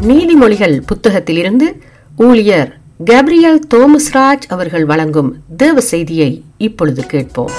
நீதிமொழிகள் புத்தகத்திலிருந்து ஊழியர் கேப்ரியல் தோமஸ்ராஜ் அவர்கள் வழங்கும் தேவ செய்தியை இப்பொழுது கேட்போம்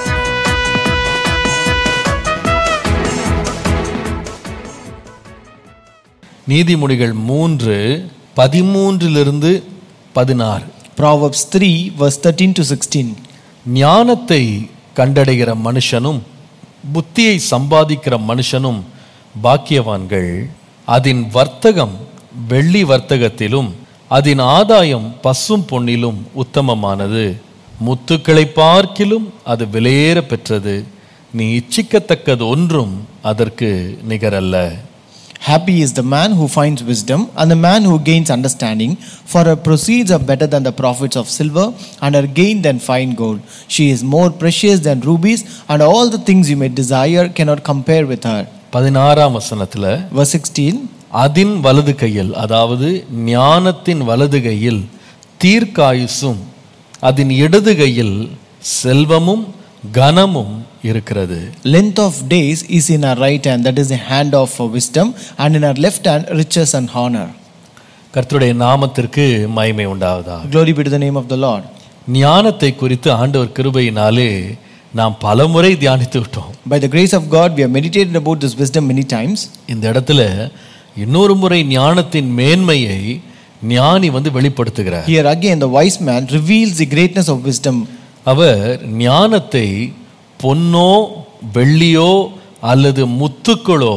நீதிமொழிகள் மூன்று பதிமூன்றிலிருந்து பதினாறு Proverbs 3, verse 13 to 16. ஞானத்தை கண்டடைகிற மனுஷனும் புத்தியை சம்பாதிக்கிற மனுஷனும் பாக்கியவான்கள் அதன் வர்த்தகம் வெள்ளி வர்த்தகத்திலும் அதன் ஆதாயம் பசும் பொன்னிலும் உத்தமமானது முத்துக்களை பார்க்கிலும் அது விலையேற பெற்றது நீ இச்சிக்கத்தக்கது ஒன்றும் அதற்கு நிகரல்ல Happy is the man who finds wisdom and the man who gains understanding, for her proceeds are better than the profits of silver, and her gain than fine gold. She is more precious than rubies, and all the things you may desire cannot compare with her. பதினாறாம் வசனத்துல Verse 16 அதின் வலது கையில் அதாவது ஞானத்தின் வலது கையில் தீர்க்காயுசும் அதன் இடது கையில் செல்வமும் கனமும் இருக்கிறது Length of days is in her right hand, that is the hand of wisdom, and in her left hand riches and honor. கர்த்தருடைய நாமத்திற்கு மகிமை உண்டாவதா Glory be to the name of the Lord. ஞானத்தை குறித்து ஆண்டவர் கிருபையினாலே நாம் பலமுறை தியானித்து விட்டோம் By the grace of God, we have meditated about this wisdom many times. இந்த இடத்துல இன்னொரு முறை ஞானத்தின் மேன்மையை ஞானி வந்து வெளிப்படுத்துகிறார் Here again, the wise man reveals the greatness of wisdom. அவர் ஞானத்தை பொன்னோ வெள்ளியோ அல்லது முத்துக்களோ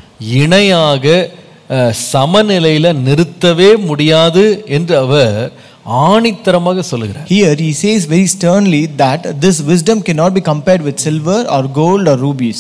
இணையாக அஹ், சமநிலையில நிறுத்தவே முடியாது என்று அவர் ஆணித்தரமாக சொல்லுகிறார் Here, he says very sternly that this wisdom cannot be compared with silver or gold or rubies.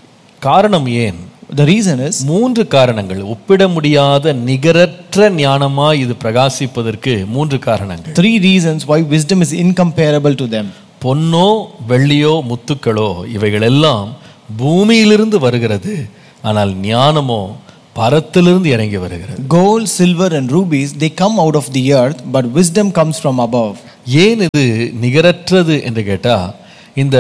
காரணம் ஏன் The reason is மூன்று காரணங்கள் ஒப்பிட முடியாத நிகரற்ற ஞானமாய் இது பிரகாசிப்பதற்கு மூன்று காரணங்கள் three reasons why wisdom is incomparable to them. பொன்னோ வெள்ளியோ முத்துக்களோ இவைகளெல்லாம் பூமியிலிருந்து வருகிறது ஆனால் ஞானமோ பரத்திலிருந்து இறங்கி வருகிறது Gold, silver, and rubies, they come out of the earth, but wisdom comes from above. ஏன் இது நிகரற்றது என்று கேட்டா இந்த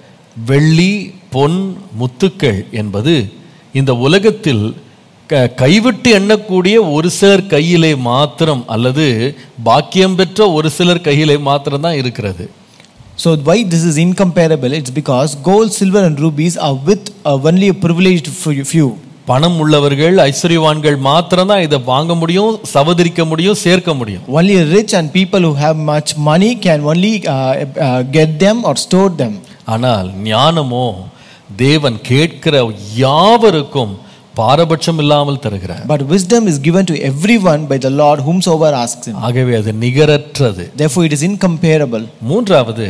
வெள்ளி பொன் முத்துக்கள் என்பது இந்த உலகத்தில் க- கைவிட்டு எண்ணக்கூடிய ஒரு சிலர் கையிலே மாத்திரம் அல்லது பாக்கியம் பெற்ற ஒரு சிலர் கையிலே மாத்திரம் தான் இருக்கிறது So, why this is incomparable? It's because gold, silver, and rubies are with uh, only a privileged few- few. பணம் உள்ளவர்கள் ஐஸ்வர்யவான்கள் மாத்திரம் தான் இதை வாங்க முடியும் சவதரிக்க முடியும் சேர்க்க முடியும் Only rich and people who have much money can only uh, uh, get them or store them. ஆனால் ஞானமோ தேவன் கேட்கிற யாவருக்கும் பாரபட்சம் இல்லாமல் தருகிறார் But wisdom is given to everyone by the Lord whomsoever asks him. ஆகவே அது நிகரற்றது Therefore, it is incomparable. மூன்றாவது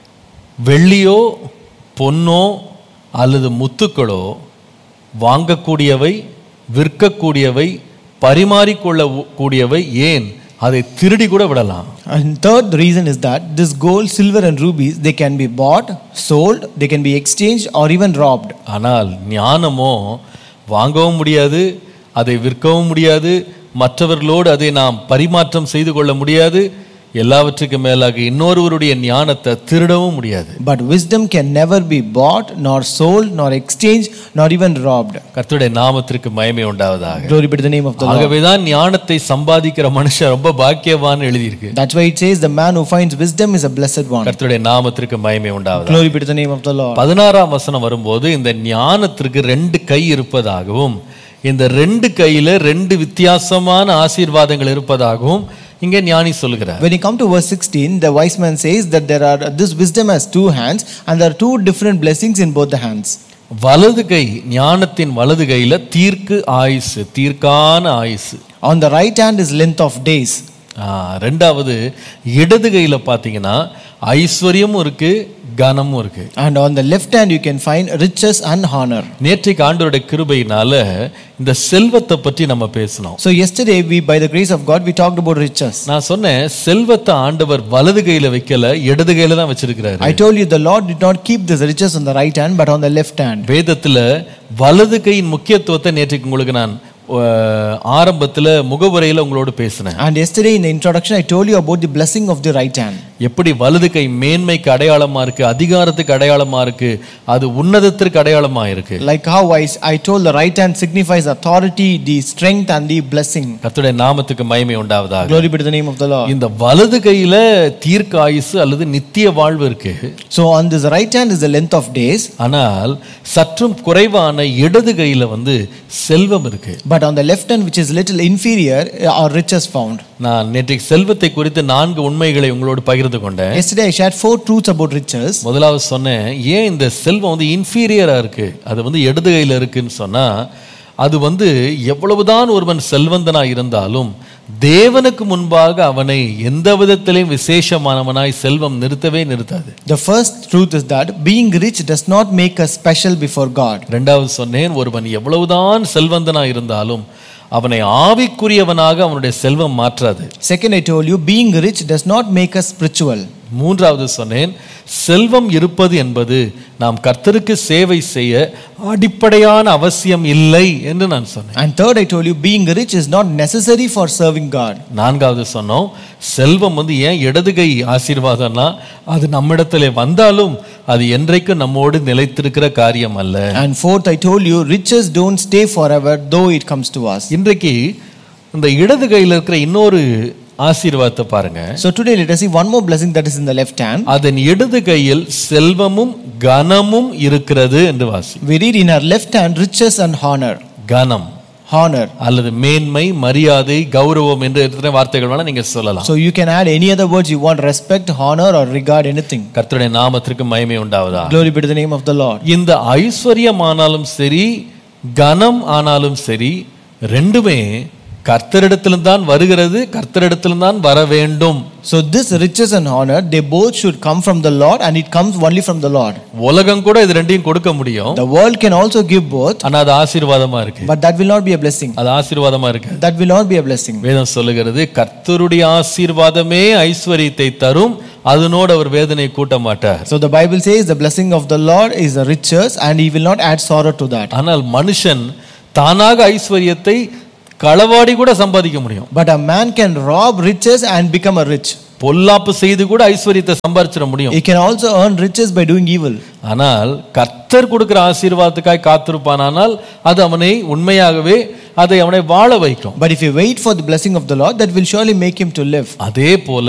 வெள்ளியோ பொன்னோ அல்லது முத்துக்களோ வாங்கக்கூடியவை விற்கக்கூடியவை பரிமாறிக்கொள்ள கூடியவை ஏன் அதை திருடி கூட விடலாம் And third reason is that this gold, silver, and rubies they can be bought, sold, they can be exchanged, or even robbed. ஆனால் ஞானமோ வாங்கவும் முடியாது அதை விற்கவும் முடியாது மற்றவர்களோடு அதை நாம் பரிமாற்றம் செய்து கொள்ள முடியாது எல்லாவற்றுக்கும் மேலாக இன்னொருவருடைய ஞானத்தை திருடவும் முடியாது But wisdom can never be bought, nor sold, nor exchanged, nor even robbed. கர்த்தருடைய நாமத்திற்கு மயமை உண்டாவதாக Glory be to the name of the Lord. ஆகவேதான் ஞானத்தை சம்பாதிக்கிற மனுஷன் ரொம்ப பாக்கியவான் எழுதியிருக்கு That's why it says the man who finds wisdom is a blessed one. கர்த்தருடைய நாமத்திற்கு மயமை உண்டாவதாக Glory be to the name of the Lord. பதினாறாம் வசனம் வரும்போது இந்த ஞானத்திற்கு ரெண்டு கை இருப்பதாகவும் இந்த ரெண்டு கையில ரெண்டு வித்தியாசமான ஆசீர்வாதங்கள் இருப்பதாகவும் இங்கே ஞானி சொல்லுகிறார் When you come to verse 16, the wise man says that there are this wisdom has two hands, and there are two different blessings in both the hands. வலது கை ஞானத்தின் வலது கையில தீர்க்கு ஆயுசு தீர்க்கான ஆயுசு On the right hand is length of days. ஆ, ரெண்டாவது இடது கையில பார்த்தீங்கன்னா ஐஸ்வர்யமும் இருக்கு கனமும் இருக்கு And on the left hand, you can find riches and honor. நேற்றைக்கு ஆண்டவருடைய கிருபையினால இந்த செல்வத்தை பற்றி நம்ம பேசினோம் So, yesterday, we, by the grace of God, we talked about riches. நான் சொன்னேன் செல்வத்தை ஆண்டவர் வலது கையில வைக்கல இடது கையில தான் வச்சிருக்கிறாரு I told you the Lord did not keep this riches on the right hand, but on the left hand. வேதத்துல வலது கையின் முக்கியத்துவத்தை நேற்றைக்கு உங்களுக்கு நான் அஹ், ஆரம்பத்துல முகவுரையில உங்களோடு பேசினேன் And yesterday, in the introduction, I told you about the blessing of the right hand. எப்படி வலது கை மேன்மைக்கு அடையாளமா இருக்கு அதிகாரத்துக்கு அடையாளமா இருக்கு அது உன்னதத்திற்கு அடையாளமா இருக்கு Like how I, I told the right hand signifies authority, the strength, and the blessing. கர்த்தருடைய நாமத்துக்கு மகிமை உண்டாவதாக Glory be to the name of the Lord. இந்த வலது கையில தீர்க்க ஆயுசு அல்லது நித்திய வாழ்வு இருக்கு So on this right hand is the length of days, ஆனால் சற்றும் குறைவான இடது கையில வந்து செல்வம் இருக்கு but on the left hand, which is little inferior, are riches found. நான் நேற்றைக்கு செல்வத்தை குறித்து நான்கு உண்மைகளை உங்களோடு பகிர்ந்து கொண்டேன் Yesterday I shared four truths about riches. முதலாவது சொன்னேன் ஏன் இந்த செல்வம் வந்து இன்ஃபீரியரா இருக்கு அது வந்து இடது கையில இருக்குன்னு சொன்னா அது வந்து எவ்வளவுதான் ஒருவன் செல்வந்தனா இருந்தாலும் தேவனுக்கு முன்பாக அவனை எந்த விதத்திலையும் விசேஷமானவனாய் செல்வம் நிறுத்தவே நிறுத்தாது The first truth is that being rich does not make us special before God. ரெண்டாவது சொன்னேன் ஒருவன் எவ்வளவுதான் செல்வந்தனா இருந்தாலும் அவனை ஆவிக்குரியவனாக அவனுடைய செல்வம் மாற்றாது Second, I told you, being rich does not make us spiritual. மூன்றாவது சொன்னேன் செல்வம் இருப்பது என்பது நாம் கர்த்தருக்கு சேவை செய்ய அடிப்படையான அவசியம் இல்லை என்று நான் சொன்னேன் And third, I told you, being rich is not necessary for serving God. நான்காவது சொன்னோம் செல்வம் வந்து ஏன் இடது கை ஆசீர்வாதம்னா அது நம்மிடத்திலே வந்தாலும் அது என்றைக்கும் நம்மோடு நிலைத்திருக்கிற காரியம் அல்ல And fourth, I told you, riches don't stay forever, though it comes to us. இன்றைக்கு இந்த இடது கையில் இருக்கிற இன்னொரு ஆசீர்வாதத்தை பாருங்க So today, let us see one more blessing that is in the left hand. அதன் இடது கையில் செல்வமும் கனமும் இருக்கிறது என்று வாசி We read in our left hand riches and honor. கனம் Honor. அல்லது மேன்மை மரியாதை கௌரவம் என்று எத்தனை வார்த்தைகள் வேணா நீங்க சொல்லலாம் So you can add any other words you want respect, honor, or regard anything. கர்த்தருடைய நாமத்திற்கு மகிமை உண்டாவதா Glory be to the name of the Lord. இந்த ஐஸ்வர்யம் ஆனாலும் சரி கனம் ஆனாலும் சரி ரெண்டுமே கர்த்தரிடத்திலும் தான் வருகிறது கர்த்தரிடத்திலும் தான் வர வேண்டும் So this riches and honor, they both should come from the Lord, and it comes only from the Lord. உலகம் கூட இது ரெண்டையும் கொடுக்க முடியும் The world can also give both, ஆனா அது ஆசீர்வாதமா இருக்கு but that will not be a blessing. அது ஆசீர்வாதமா இருக்கு That will not be a blessing. வேதம் சொல்லுகிறது கர்த்தருடைய ஆசீர்வாதமே ஐஸ்வர்யத்தை தரும் அதனோடு அவர் வேதனை கூட்ட மாட்டார் So the Bible says the blessing of the Lord is the riches, and He will not add sorrow to that. ஆனால் மனுஷன் தானாக ஐஸ்வர்யத்தை களவாடி கூட சம்பாதிக்க முடியும் But a man can rob riches and become a rich. பொல்லாப்பு செய்து கூட ஐஸ்வர்யத்தை சம்பாதிச்சிட முடியும் He can also earn riches by doing evil. ஆனால் கர்த்தர் கொடுக்கிற ஆசீர்வாதத்துக்காய் காத்திருப்பானால் அது அவனை உண்மையாகவே அதை அவனை வாழ வைக்கும் But if you wait for the blessing of the Lord, that will surely make him to live. அதே போல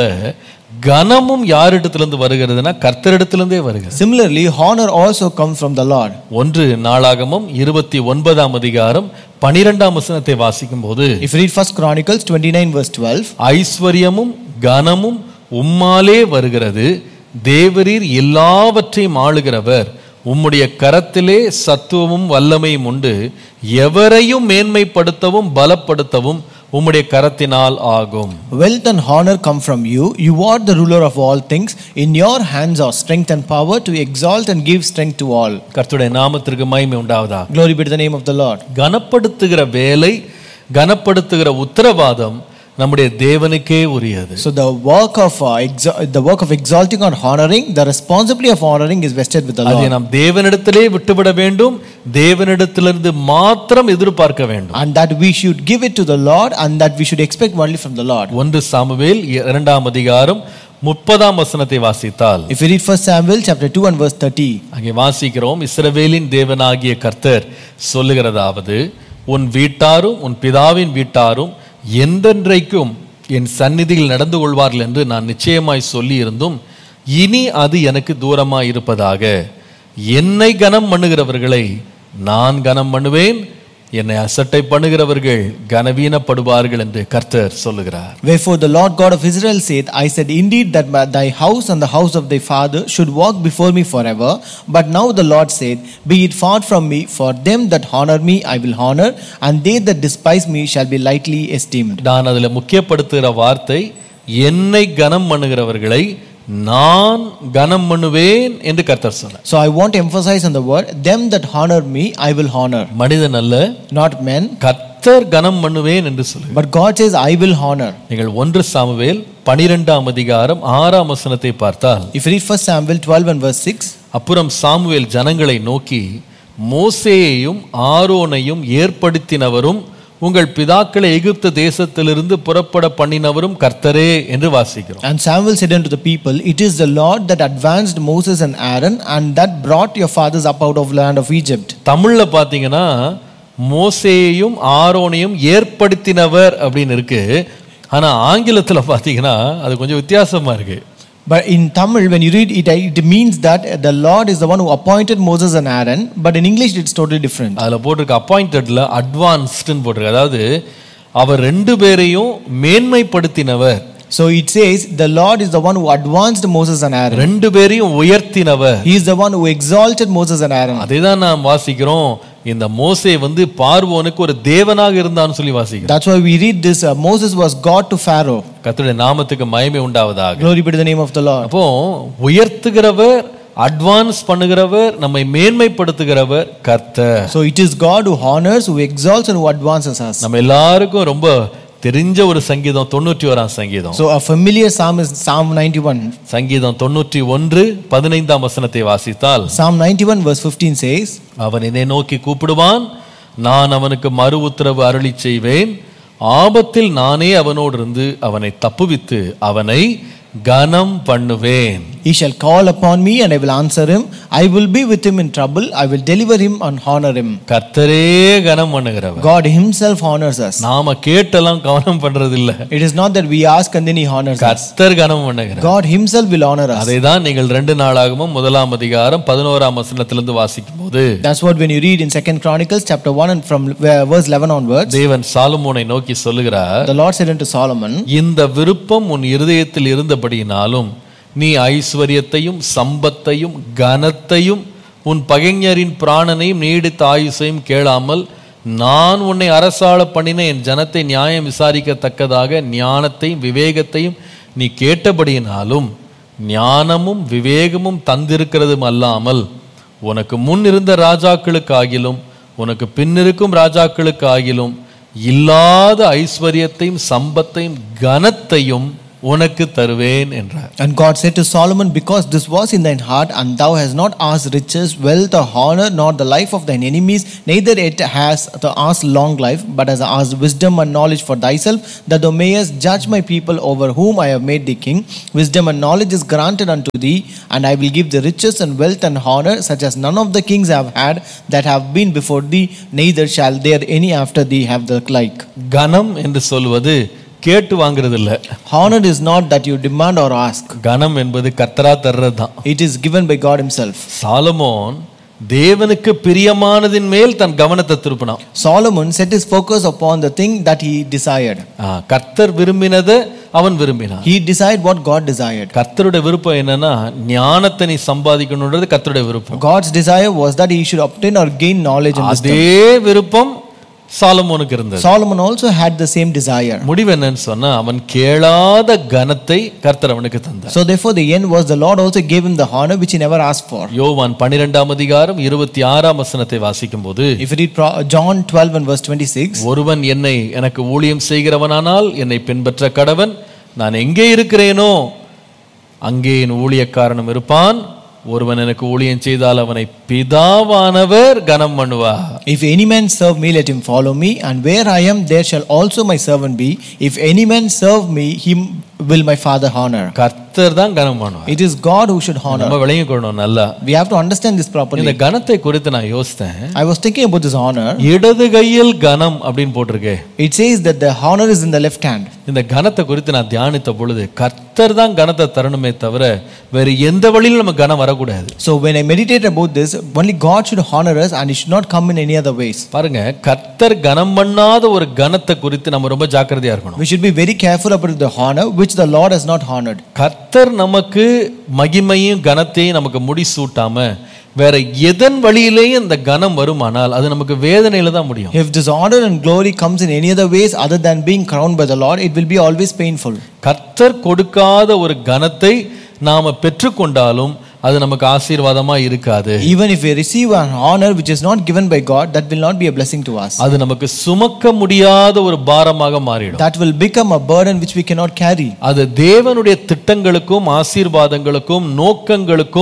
கனமும் யாரிடத்திலிருந்து வருகிறதுனா கர்த்தரிடத்திலிருந்தே வருகிறது Similarly, honor also comes from the Lord. ஒன்று நாளாகமும் இருபத்தி ஒன்பதாம் அதிகாரம் பனிரெண்டாம் வசனத்தை வாசிக்கும் போது If you read First Chronicles 29, verse 12, ஐஸ்வர்யமும் கனமும் உம்மாலே வருகிறது தேவரீர் எல்லாவற்றையும் ஆளுகிறவர் உம்முடைய கரத்திலே சத்துவமும் வல்லமையும் உண்டு எவரையும் மேன்மைப்படுத்தவும் பலப்படுத்தவும் உம்முடைய கரத்தினால் ஆகும் Wealth and honor come from you. You are the ruler of all things. In your hands are strength and power to exalt and give strength to all. கர்த்தருடைய நாமத்திற்கு மகிமை உண்டாவதா Glory be to the name of the Lord. கனப்படுத்துகிற வேலை கனப்படுத்துகிற உத்தரவாதம் நம்முடைய தேவனுக்கே உரியது So the work of uh, exa- the work of exalting or honoring, the responsibility of honoring is vested with the அதை Lord. நாம் தேவனிடத்திலே விட்டுவிட வேண்டும் தேவனிடத்திலிருந்து மாத்திரம் எதிர்பார்க்க வேண்டும் And that we should give it to the Lord and that we should expect only from the Lord. ஒன்று சாமுவேல் இரண்டாம் அதிகாரம் முப்பதாம் வசனத்தை வாசித்தால் If you read 1 Samuel chapter 2 and verse 30, அங்கே வாசிக்கிறோம் இஸ்ரவேலின் தேவனாகிய கர்த்தர் சொல்லுகிறதாவது உன் வீட்டாரும் உன் பிதாவின் வீட்டாரும் எந்தென்றைக்கும் என் சந்நிதியில் நடந்து கொள்வார்கள் என்று நான் நிச்சயமாய் சொல்லி இருந்தும் இனி அது எனக்கு தூரமாய் இருப்பதாக என்னை கனம் பண்ணுகிறவர்களை நான் கனம் பண்ணுவேன் என்னை அசட்டை பண்ணுகிறவர்கள் கனவீனப்படுவார்கள் என்று கர்த்தர் சொல்லுகிறார் Wherefore the Lord God of Israel saith, I said, Indeed, that my- thy house and the house of thy father should walk before me forever. But now the Lord said, Be it far from me, for them that honor me I will honor, and they that despise me shall be lightly esteemed. நான் அதில் முக்கியப்படுத்துகிற வார்த்தை என்னை கனம் பண்ணுகிறவர்களை நான் கனம் பண்ணுவேன் என்று கர்த்தர் சொன்னார் So I want to emphasize on the word, Them that honor me I will honor, மனிதன் அல்ல not men. கர்த்தர் கனம் பண்ணுவேன் என்று சொல்லு But God says, I will honor. நீங்கள் ஒன்று சாமுவேல் பனிரெண்டாம் அதிகாரம் ஆறாம் வசனத்தை பார்த்தால் If you read 1 Samuel 12 and verse 6, அப்புறம் சாமுவேல் ஜனங்களை நோக்கி மோசேயையும் ஆரோனையும் ஏற்படுத்தினவரும் உங்கள் பிதாக்களை எகிப்து தேசத்திலிருந்து புறப்பட பண்ணினவரும் கர்த்தரே என்று வாசிக்கிறோம் And Samuel said unto the people, It is the Lord that advanced Moses and Aaron, and that brought your fathers up out of the land of Egypt. தமிழ்ல பாத்தீங்கன்னா மோசேயையும் ஆரோனையும் ஏற்படுத்தினவர் அப்படின்னு இருக்கு ஆனா ஆங்கிலத்துல பாத்தீங்கன்னா அது கொஞ்சம் வித்தியாசமா இருக்கு But in Tamil, when you read it, it means that the Lord is the one who appointed Moses and Aaron, but in English it's totally different. அதுல போட்டிருக்க அப்பாயிண்டட்ல அட்வான்ஸ்டுன்னு போட்டிருக்கு அதாவது அவர் ரெண்டு பேரையும் மேன்மைப்படுத்தினவர் So it says, the Lord is the one who advanced Moses and Aaron. ரெண்டு பேரையும் உயர்த்தினவர் He is the one who exalted Moses and Aaron. அதை தான் நாம் வாசிக்கிறோம் இந்த மோசே வந்து பார்வோனுக்கு ஒரு தேவனாக இருந்தான்னு சொல்லி வாசிக்கிறோம் That's why we read this uh, Moses was God to Pharaoh. கர்த்தருடைய நாமத்துக்கு மகிமை உண்டாவதாக Glory be to the name of the Lord. அப்போ உயர்த்துகிறவர் அட்வான்ஸ் பண்ணுகிறவர் நம்மை மேன்மைப்படுத்துகிறவர் கர்த்தர் So it is God who honors, who exalts, and who advances us. நம்ம எல்லாருக்கும் ரொம்ப தெரிஞ்ச ஒரு சங்கீதம் தொண்ணூற்றி ஓராம் சங்கீதம் So a familiar psalm is Psalm 91. சங்கீதம் தொண்ணூற்றி ஒன்று பதினைந்தாம் வசனத்தை வாசித்தால் Psalm 91 verse 15 says, அவன் என்னை நோக்கி கூப்பிடுவான் நான் அவனுக்கு மறு உத்தரவு அருளி செய்வேன் ஆபத்தில் நானே அவனோடு இருந்து அவனை தப்புவித்து அவனை கனம் பண்ணுவேன் He shall call upon me and I will answer him. I will be with him in trouble. I will deliver him and honor him. கர்த்தரே கனம் பண்ணுகிறவர் God himself honors us. நாம கேட்டெல்லாம் கவனம் பண்றது இல்ல It is not that we ask and then he honors us. கர்த்தர் கனம் பண்ணுகிறார் God himself will honor us. அதை தான் நீங்கள் ரெண்டு நாளாகவும் முதலாம் அதிகாரம் பதினோராம் வசனத்திலிருந்து வாசிக்கும் போது That's what when you read in Second Chronicles chapter 1 and from uh, verse 11 onwards, தேவன் சாலுமோனை நோக்கி சொல்லுகிறார் the Lord said unto Solomon, இந்த விருப்பம் உன் இருதயத்தில் இருந்தபடியினாலும் நீ ஐஸ்வர்யத்தையும் சம்பத்தையும் கனத்தையும் உன் பகைஞரின் பிராணனையும் நீடித்த ஆயுசையும் கேளாமல் நான் உன்னை அரசாள பண்ணின என் ஜனத்தை நியாயம் விசாரிக்கத்தக்கதாக ஞானத்தையும் விவேகத்தையும் நீ கேட்டபடியினாலும் ஞானமும் விவேகமும் தந்திருக்கிறதும் அல்லாமல் உனக்கு முன் இருந்த ராஜாக்களுக்காகிலும் உனக்கு பின்னிருக்கும் ராஜாக்களுக்காகிலும் இல்லாத ஐஸ்வர்யத்தையும் சம்பத்தையும் கனத்தையும் உனக்கு தருவேன் என்றார் And God said to Solomon, Because this was in thine heart, and thou hast not asked riches, wealth, or honor, nor the life of thine enemies, neither it has to ask long life, but has asked wisdom and knowledge for thyself, that thou mayest judge my people over whom I have made thee king. Wisdom and knowledge is granted unto thee, and I will give thee riches and wealth and honor, such as none of the kings have had that have been before thee, neither shall there any after thee have the like. கனம் என்று சொல்வது கேட்டு வாங்குறது இல்ல Honor is not that you demand or ask, கனம் என்பது கர்த்தரா தர்றது தான் it is given by God Himself. சாலமோன் தேவனுக்கு பிரியமானதின் மேல் தன் கவனத்தை திருப்பினான் Solomon set his focus upon the thing that he desired. ஆ, கர்த்தர் விரும்பினதை அவன் விரும்பினான் He desired what God desired. கர்த்தருடைய விருப்பம் என்னன்னா ஞானத்தை நீ சம்பாதிக்கணுன்றது கர்த்தருடைய விருப்பம் God's desire was that he should obtain or gain knowledge and wisdom. அதே விருப்பம் சாலமோனுக்கு இருந்தது Solomon also had the same desire. முடிவு என்னன்னு சொன்னா அவன் கேளாத கனத்தை கர்த்தர் அவனுக்கு தந்தார் So therefore the end was the Lord also gave him the honor which he never asked for. யோவான் பன்னிரெண்டாம் அதிகாரம் இருபத்தி ஆறாம் வசனத்தை வாசிக்கும் போது If you read Pro- John 12 and verse 26, ஒருவன் என்னை எனக்கு ஊழியம் செய்கிறவனானால் என்னை பின்பற்ற கடவன் நான் எங்கே இருக்கிறேனோ அங்கே என் ஊழியக்காரனும் இருப்பான் ஒருவன் எனக்கு ஊழியம் செய்தால் அவனை பிதாவானவர் கனம் பண்ணுவார் if any man serve me, let him follow me, and where I am, there shall also my servant be. If any man serve me, him will my Father honor. கர்த்தர் தான் கனம் பண்ணுவார் It is God who should honor. நம்ம விளங்கிக் கொள்ளணும் நல்லா We have to understand this properly. இந்த கனத்தை குறித்து நான் யோசித்தேன் I was thinking about this honor. இடது கையில் கனம் அப்படின்னு போட்டிருக்கே It says that the honor is in the left hand. இந்த கனத்தை குறித்து நான் தியானித்த பொழுது கர்த்தர் தான் கனத்தை தரணுமே தவிர வேறு எந்த வழியிலும் நம்ம கனம் வரக்கூடாது So when I meditate about this, only God should honor us and it should not come in any other ways. பாருங்க கர்த்தர் கனம் பண்ணாத ஒரு கனத்தை குறித்து நம்ம ரொம்ப ஜாக்கிரதையா இருக்கணும் We should be very careful about the honor which the Lord has not honored. கர்த்தர் நமக்கு மகிமையும் கனத்தையும் நமக்கு முடிசூட்டாம வேற எதன் வழியிலேயும் இந்த கனம் வருமானால் அது நமக்கு வேதனையில தான் முடியும் If this honor and glory comes in any other ways other than being crowned by the Lord, it will be always painful. கர்த்தர் கொடுக்காத ஒரு கனத்தை நாம பெற்றுக்கொண்டாலும் அது நமக்கு ஆசீர்வாதமா இருக்காது Even if we receive an honor which is not given by God, that will not be a blessing to us. அது நமக்கு சுமக்க முடியாத ஒரு பாரமாக மாறிடும் That will become a burden which we cannot carry. அது தேவனுடைய திட்டங்களுக்கும் ஆசீர்வாதங்களுக்கும் நோக்கங்களுக்கும்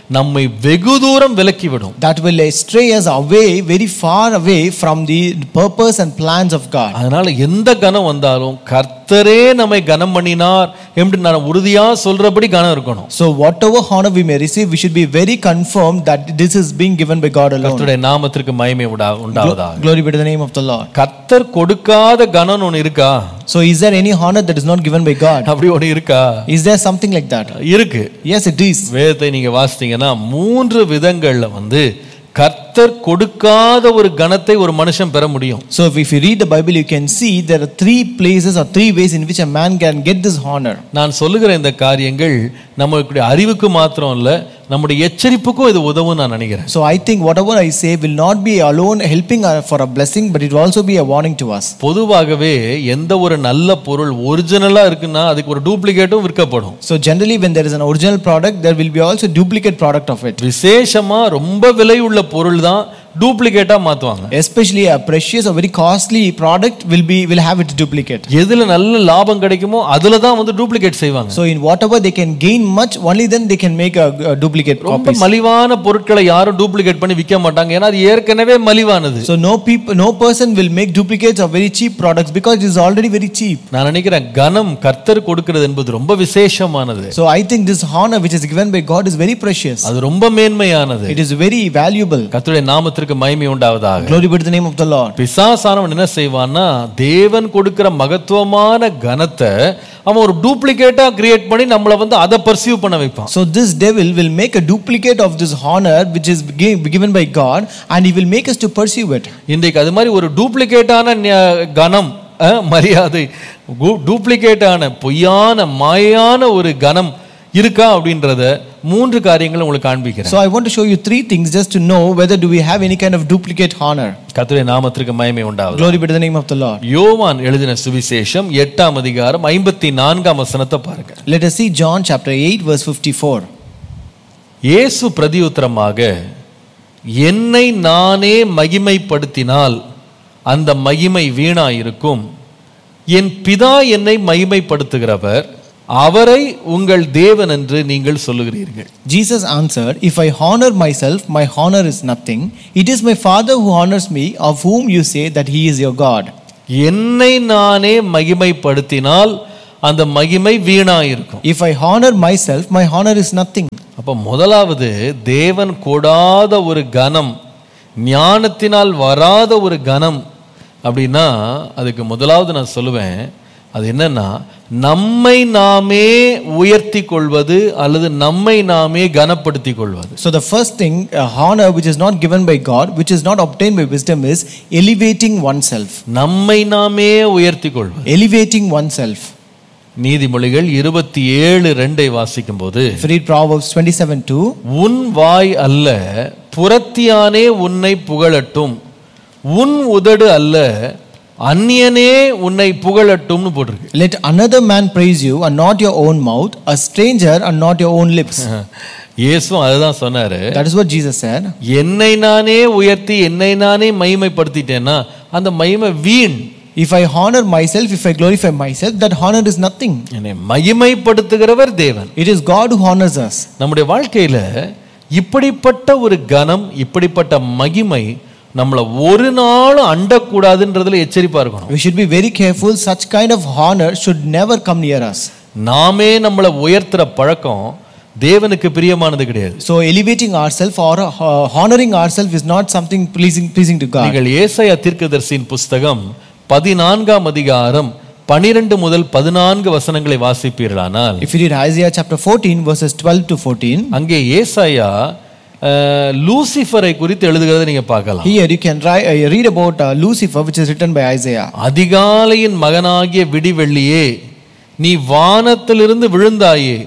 நம்மை வெகு தூரம் விலக்கிவிடும் that will stray us away, very far away from the purpose and plans of God. அதனால எந்த கனம் வந்தாலும் கர்த்தரே நம்மை கனம் பண்ணினார் என்று நான் உறுதியா சொல்றபடி கனம் இருக்கணும் So, whatever honor we may receive, we should be very confirmed that this is being given by God alone. கர்த்தருடைய நாமத்திற்கு மகிமை உண்டா உண்டாவதாக Glory be to the name of the Lord. கர்த்தர் கொடுக்காத கனம் ஒன்று இருக்கா So, is there any honor that is not given by God? அப்படி ஒன்று இருக்கா Is there something like that? இருக்கு Yes, it is. வேதத்தை நீங்க வாசித்தீங்கன்னா மூன்று விதங்கள்ல வந்து கர்த்தர் கொடுக்காத ஒரு கணத்தை ஒரு மனுஷன் பெற முடியும் So, if, if you read the Bible, you can see there are three places or three ways in which a man can get this honor. நான் சொல்லுகிற இந்த காரியங்கள் நம்மளுடைய அறிவுக்கு மாத்திரம் இல்ல நம்முடைய எச்சரிப்புக்கும் இது உதவும் நான் நினைக்கிறேன் So, I think whatever I say will not be alone helping uh, for a blessing, but it will also be a warning to us. பொதுவாகவே எந்த ஒரு நல்ல பொருள் ஒரிஜினலா இருக்குன்னா அதுக்கு ஒரு டூப்ளிகேட்டும் விற்கப்படும் So, generally, when there is an original product, there will be also duplicate product of it. விசேஷமா ரொம்ப விலை உள்ள பொருள் தான் டூப்ளிகேட்டா மாத்துவாங்க Especially a precious or very costly product will be will have its duplicate. எதுல நல்ல லாபம் கிடைக்குமோ அதுல தான் வந்து டூப்ளிகேட் செய்வாங்க So, in whatever they can gain much, only then they can make a, a duplicate ரொம்ப copies. மலிவான பொருட்களை யாரும் டூப்ளிகேட் பண்ணி விற்க மாட்டாங்க ஏன்னா அது ஏற்கனவே மலிவானது So, no people, no person will make duplicates of very cheap products because it is already very cheap. நான் நினைக்கிறேன் கனம் கர்த்தர் கொடுக்கிறது என்பது ரொம்ப விசேஷமானது So, I think this honor which is given by God is very precious. அது ரொம்ப மேன்மையானது It is very valuable. கர்த்தருடைய நாமத்திற்கு மகிமை உண்டாவதாக Glory be to the name of the Lord. பிசாசானவன் என்ன செய்வான்னா தேவன் கொடுக்கிற மகத்துவமான கனத்தை அவன் ஒரு டூப்ளிகேட்டா கிரியேட் பண்ணி நம்மளை வந்து அதை பர்சீவ் பண்ண வைப்பான் So this devil will make a duplicate of this honor which is gi- given by God and he will make us to pursue it. இன்றைக்கு அது மாதிரி ஒரு டூப்ளிகேட்டான ஞ- கனம் அஹ், மரியாதை டூப்ளிகேட்டான பொய்யான மாயான ஒரு கனம் இருக்கா அப்படின்றத மூன்று காரியங்களை உங்களுக்கு காண்பிக்கிறேன் So I want to show you three things just to know whether do we have any kind of duplicate honor. கர்த்தருடைய நாமத்திற்கு மகிமை உண்டாவது Glory be to the name of the Lord. யோவான் எழுதின சுவிசேஷம் எட்டாம் அதிகாரம் ஐம்பத்தி நான்காம் வசனத்தை பாருங்க Let us see John chapter 8 verse 54. இயேசு பிரதியுத்தரமாக என்னை நானே மகிமைப்படுத்தினால் அந்த மகிமை வீணாயிருக்கும் என் பிதா என்னை மகிமைப்படுத்துகிறவர் அவரை உங்கள் தேவன் என்று நீங்கள் சொல்லுகிறீர்கள் Jesus answered, If I honor myself, my honor is nothing. It is my Father who honors me, of whom you say that he is your God. என்னை நானே மகிமைப்படுத்தினால் அந்த மகிமை வீணாயிருக்கும் If I honor myself, my honor is nothing. அப்ப முதலாவது தேவன் கொடாத ஒரு கனம் ஞானத்தினால் வராத ஒரு கனம் அப்படின்னா அதுக்கு முதலாவது நான் சொல்லுவேன் அது என்னன்னா நம்மை நாமே உயர்த்தி கொள்வது அல்லது நம்மை நாமே கனப்படுத்தி கொள்வது So the first thing, uh, honor which is not given by God, which is not obtained by wisdom, is elevating oneself. நம்மை நாமே உயர்த்தி கொள்வது Elevating oneself. நீதிமொழிகள் இருபத்தி ஏழு ரெண்டை வாசிக்கும் போது If you read Proverbs 27 2, உன் வாய் அல்ல புறத்தியானே உன்னை புகழட்டும் உன் உதடு அல்ல அந்நியனே உன்னை புகழட்டும்னு போட்டிருக்கு let another man praise you and not your own mouth, a stranger and not your own lips. இயேசுவும் அதுதான் சொன்னாரு That is what Jesus said. என்னை நானே உயர்த்தி என்னை நானே மகிமைப்படுத்திட்டேன்னா அந்த மகிமை வீண் If I honor myself, if I glorify myself, that honor is nothing. என்னை மகிமைப்படுத்துகிறவர் தேவன் It is God who honors us. நம்முடைய வாழ்க்கையில இப்படிப்பட்ட ஒரு கனம் இப்படிப்பட்ட மகிமை நம்மளை ஒரு நாள் அண்டக்கூடாதுன்றதுல எச்சரிப்பா இருக்கணும் We should be very careful. Such kind of honor should never come near us. நாமே நம்மளை உயர்த்துற பழக்கம் தேவனுக்கு பிரியமானது கிடையாது So elevating ourselves or uh, honoring ourselves is not something pleasing pleasing to God. நீங்கள் ஏசாயா தீர்க்கதரிசியின் புஸ்தகம் பதினான்காம் அதிகாரம் பனிரெண்டு முதல் பதினான்கு வசனங்களை வாசிப்பீர்களானால் If you read Isaiah chapter 14 verses 12 to 14, அங்கே ஏசாயா அஹ், லூசிஃபரை குறித்து எழுதுகிறதை நீங்க பார்க்கலாம் here you can ri- uh, read about uh, Lucifer which is written by Isaiah. அதிகாலையின் மகனாகிய விடிவெள்ளியே நீ வானத்திலிருந்து விழுந்தாயே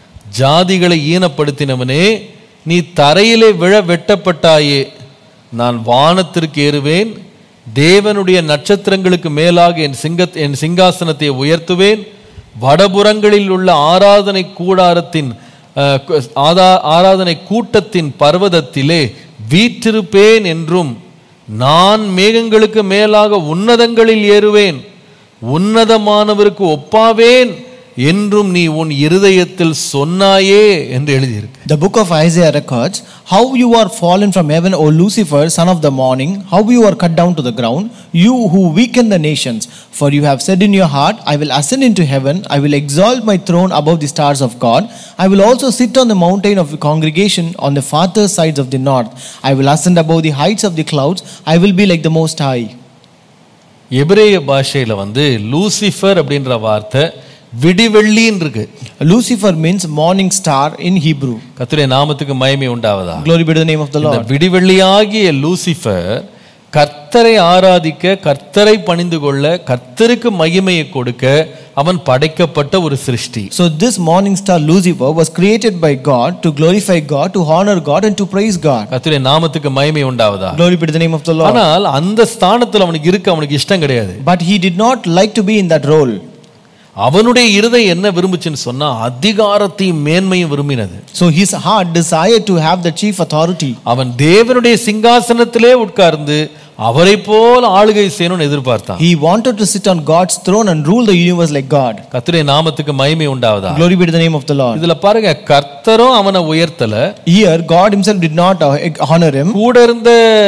ஜாதிகளை ஈனப்படுத்தினவனே நீ தரையிலே விழ வெட்டப்பட்டாயே நான் வானத்திற்கு ஏறுவேன் தேவனுடைய நட்சத்திரங்களுக்கு மேலாக என் சிங்க என் சிங்காசனத்தை உயர்த்துவேன் வடபுறங்களில் உள்ள ஆராதனை கூடாரத்தின் அஹ், கு- ஆதா- ஆராதனை கூட்டத்தின் பர்வதத்திலே வீற்றிருப்பேன் என்றும் நான் மேகங்களுக்கு மேலாக உன்னதங்களில் ஏறுவேன் உன்னதமானவருக்கு ஒப்பாவேன் என்றும் நீ உன் இருதயத்தில் சொன்னாயே என்று எழுதியிருக்கு The book of Isaiah records how you are fallen from heaven, O Lucifer, son of the morning, how you are cut down to the ground, you who weaken the nations. For you have said in your heart, I will ascend into heaven, I will exalt my throne above the stars of God, I will also sit on the mountain of the congregation on the farther sides of the north, I will ascend above the heights of the clouds, I will be like the Most High. எபிரேய பாஷையில வந்து Lucifer அப்படின்ற வார்த்தை விடிவெள்ளின்னு இருக்கு Lucifer means morning star in Hebrew. கர்த்தருடைய நாமத்துக்கு மகிமை உண்டாவதா Glory be to the name of the இந்த Lord. விடிவெள்ளியாகிய லூசிஃபர் கர்த்தரை ஆராதிக்க கர்த்தரை பணிந்து கொள்ள கர்த்தருக்கு மகிமையை கொடுக்க அவன் படைக்கப்பட்ட ஒரு சிருஷ்டி So this morning star Lucifer was created by God to glorify God, to honor God and to praise God. கர்த்தருடைய நாமத்துக்கு மகிமை உண்டாவதா Glory be to the name of the Lord. ஆனால் அந்த ஸ்தானத்துல அவனுக்கு இருக்க அவனுக்கு இஷ்டம் கிடையாது But he did not like to be in that role. அவனுடைய இருதயம் என்ன விரும்புச்சுன்னு சொன்னா அதிகாரத்தையும் மேன்மையும் விரும்பினது So his heart desired to have the chief authority. அவன் தேவனுடைய சிங்காசனத்திலே உட்கார்ந்து அவரை போல் ஆளுகை செய்யணும்னு எதிர்பார்த்தான் He wanted to sit on God's throne and rule the universe like God. கர்த்தருடைய நாமத்துக்கு மகிமை உண்டாவதா Glory be to the name of the Lord. இதுல பாருங்க கர்த்தரும் அவனை உயர்த்தல Here, God himself did not uh, honor him, கூட இருந்த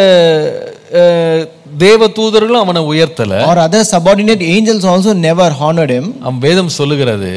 அஹ், தேவ தூதர்களும் அவனை உயர்த்தல or other subordinate angels also never honored him. அவன் வேதம் சொல்லுகிறது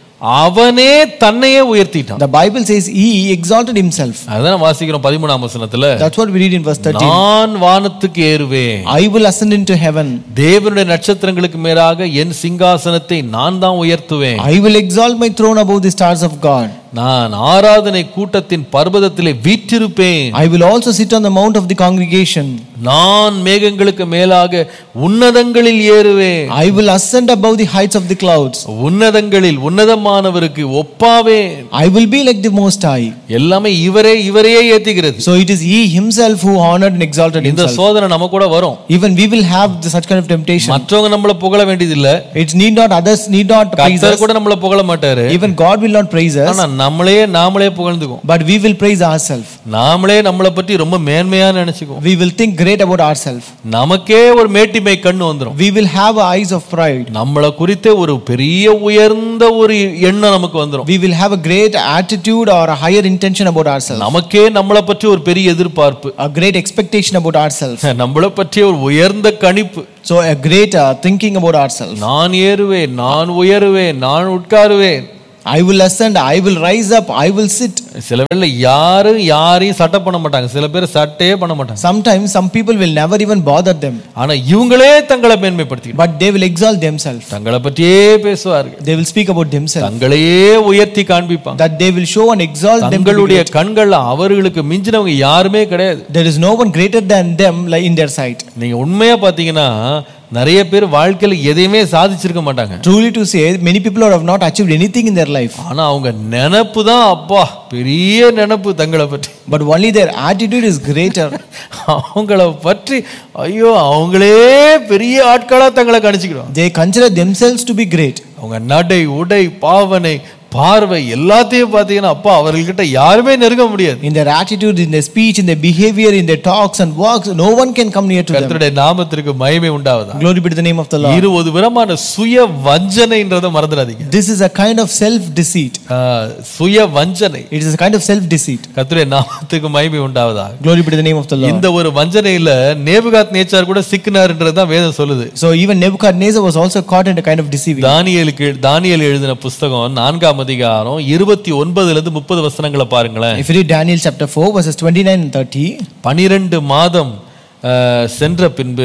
அவனே தன்னையே உயர்த்திட்டான் The Bible says he exalted himself. அதான் வாசிக்கிறோம் பதிமூணாம் வசனத்துல That's what we read in verse 13. நான் வானத்துக்கு ஏறுவேன் I will ascend into heaven. தேவனுடைய நட்சத்திரங்களுக்கு மேலாக என் சிங்காசனத்தை நான் தான் உயர்த்துவேன் I will exalt my throne above the stars of God. நான் ஆராதனை கூட்டத்தின் பர்வதத்திலே வீற்றிருப்பேன் I will also sit on the mount of the congregation. நான் மேகங்களுக்கு மேலாக உன்னதங்களில் ஏறுவேன் I will ascend above the heights of the clouds. உன்னதங்களில் உன்னதமானவருக்கு ஒப்பாவேன் I will be like the Most High. எல்லாமே இவரே இவரையே ஏத்திக்கிறது So it is He Himself who honored and exalted இந்த Himself. சோதனை நம்ம கூட வரும் Even we will have the- such kind of temptation. மற்றவங்க நம்மள புகழ வேண்டியதில்ல It need not others need not praise கர்த்தர் us. கூட நம்மள புகழ மாட்டாரு Even God will not praise us, ஆனா நம்மளே நாமளே புகழ்ந்துக்குவோம் but we will praise ourselves. நாமளே நம்மளை பற்றி ரொம்ப மேன்மையா நினைச்சுக்குவோம் We will think great about ourselves. நமக்கே ஒரு மேட்டிமை கண்ணு வந்துரும் We will have eyes of pride. நம்மளை குறித்த ஒரு பெரிய உயர்ந்த ஒரு எண்ணம் நமக்கு வந்துரும் We will have a great attitude or a higher intention about ourselves. நமக்கே நம்மளை பற்றி ஒரு பெரிய எதிர்பார்ப்பு A great expectation about ourselves. நம்மளை பற்றிய ஒரு உயர்ந்த கணிப்பு So a great uh, thinking about ourselves. நான் ஏறுவேன் நான் உயருவேன் நான் உட்காருவேன் I will ascend, I will rise up, I will sit. சில பேர்ல யாரும் யாரையும் சட்டை பண்ண மாட்டாங்க சில பேர் சட்டையே பண்ண மாட்டாங்க Sometimes some people will never even bother them, ஆனா இவங்களே தங்களை மேன்மைப்படுத்திக்கிட்டு but they will exalt themselves. தங்களை பற்றியே பேசுவார்கள் They will speak about themselves. தங்களையே உயர்த்தி காண்பிப்பாங்க That they will show and exalt them. to be தங்களுடைய great. கண்கள்ல அவர்களுக்கு மிஞ்சினவங்க யாருமே கிடையாது There is no one greater than them like in their sight. நீங்க உண்மையா பாத்தீங்கன்னா நிறைய பேர் வாழ்க்கையில எதையுமே சாதிச்சிருக்க மாட்டாங்க Truly to say, many people have not achieved anything in their life, ஆனா அவங்க நினப்பு தான் அப்பா பெரிய நினப்பு தங்களை பற்றி but only their attitude is greater. அவங்கள பற்றி ஐயோ அவங்களே பெரிய ஆட்களா தங்களை கணிச்சுக்கிடுவாங்க They consider themselves to be great. அவங்க நடை உடை பாவனை பார்வை எல்லாத்தையும் பார்த்தீங்கன்னா அப்பா அவர்கள்கிட்ட யாருமே நெருங்க முடியாது In their attitude, in their speech, in their behavior, in their talks and works, no one can come near to them. கர்த்தருடைய நாமத்திற்கு மகிமை உண்டாவதா Glory be to the name of the Lord. இரு ஒரு விதமான சுய வஞ்சனைன்றதை மறந்துடாதீங்க This is a kind of self deceit. ஆ, சுய வஞ்சனை It is a kind of self deceit. கர்த்தருடைய நாமத்துக்கு மகிமை உண்டாவதா Glory be to the name of the Lord. இந்த ஒரு வஞ்சனையில நேபுகாத் நேச்சார் கூட சிக்கினார்ன்றது தான் வேதம் சொல்லுது So even Nebuchadnezzar was also caught in a kind of deceiving. தானியலுக்கு தானியல் எழுதின புஸ்தகம் நான்காம் அதிகாரம் இருபத்தி ஒன்பதுல இருந்து முப்பது வசனங்களை பாருங்களேன் If you read Daniel chapter 4, verses 29 and 30, பனிரெண்டு மாதம் அஹ், சென்ற பின்பு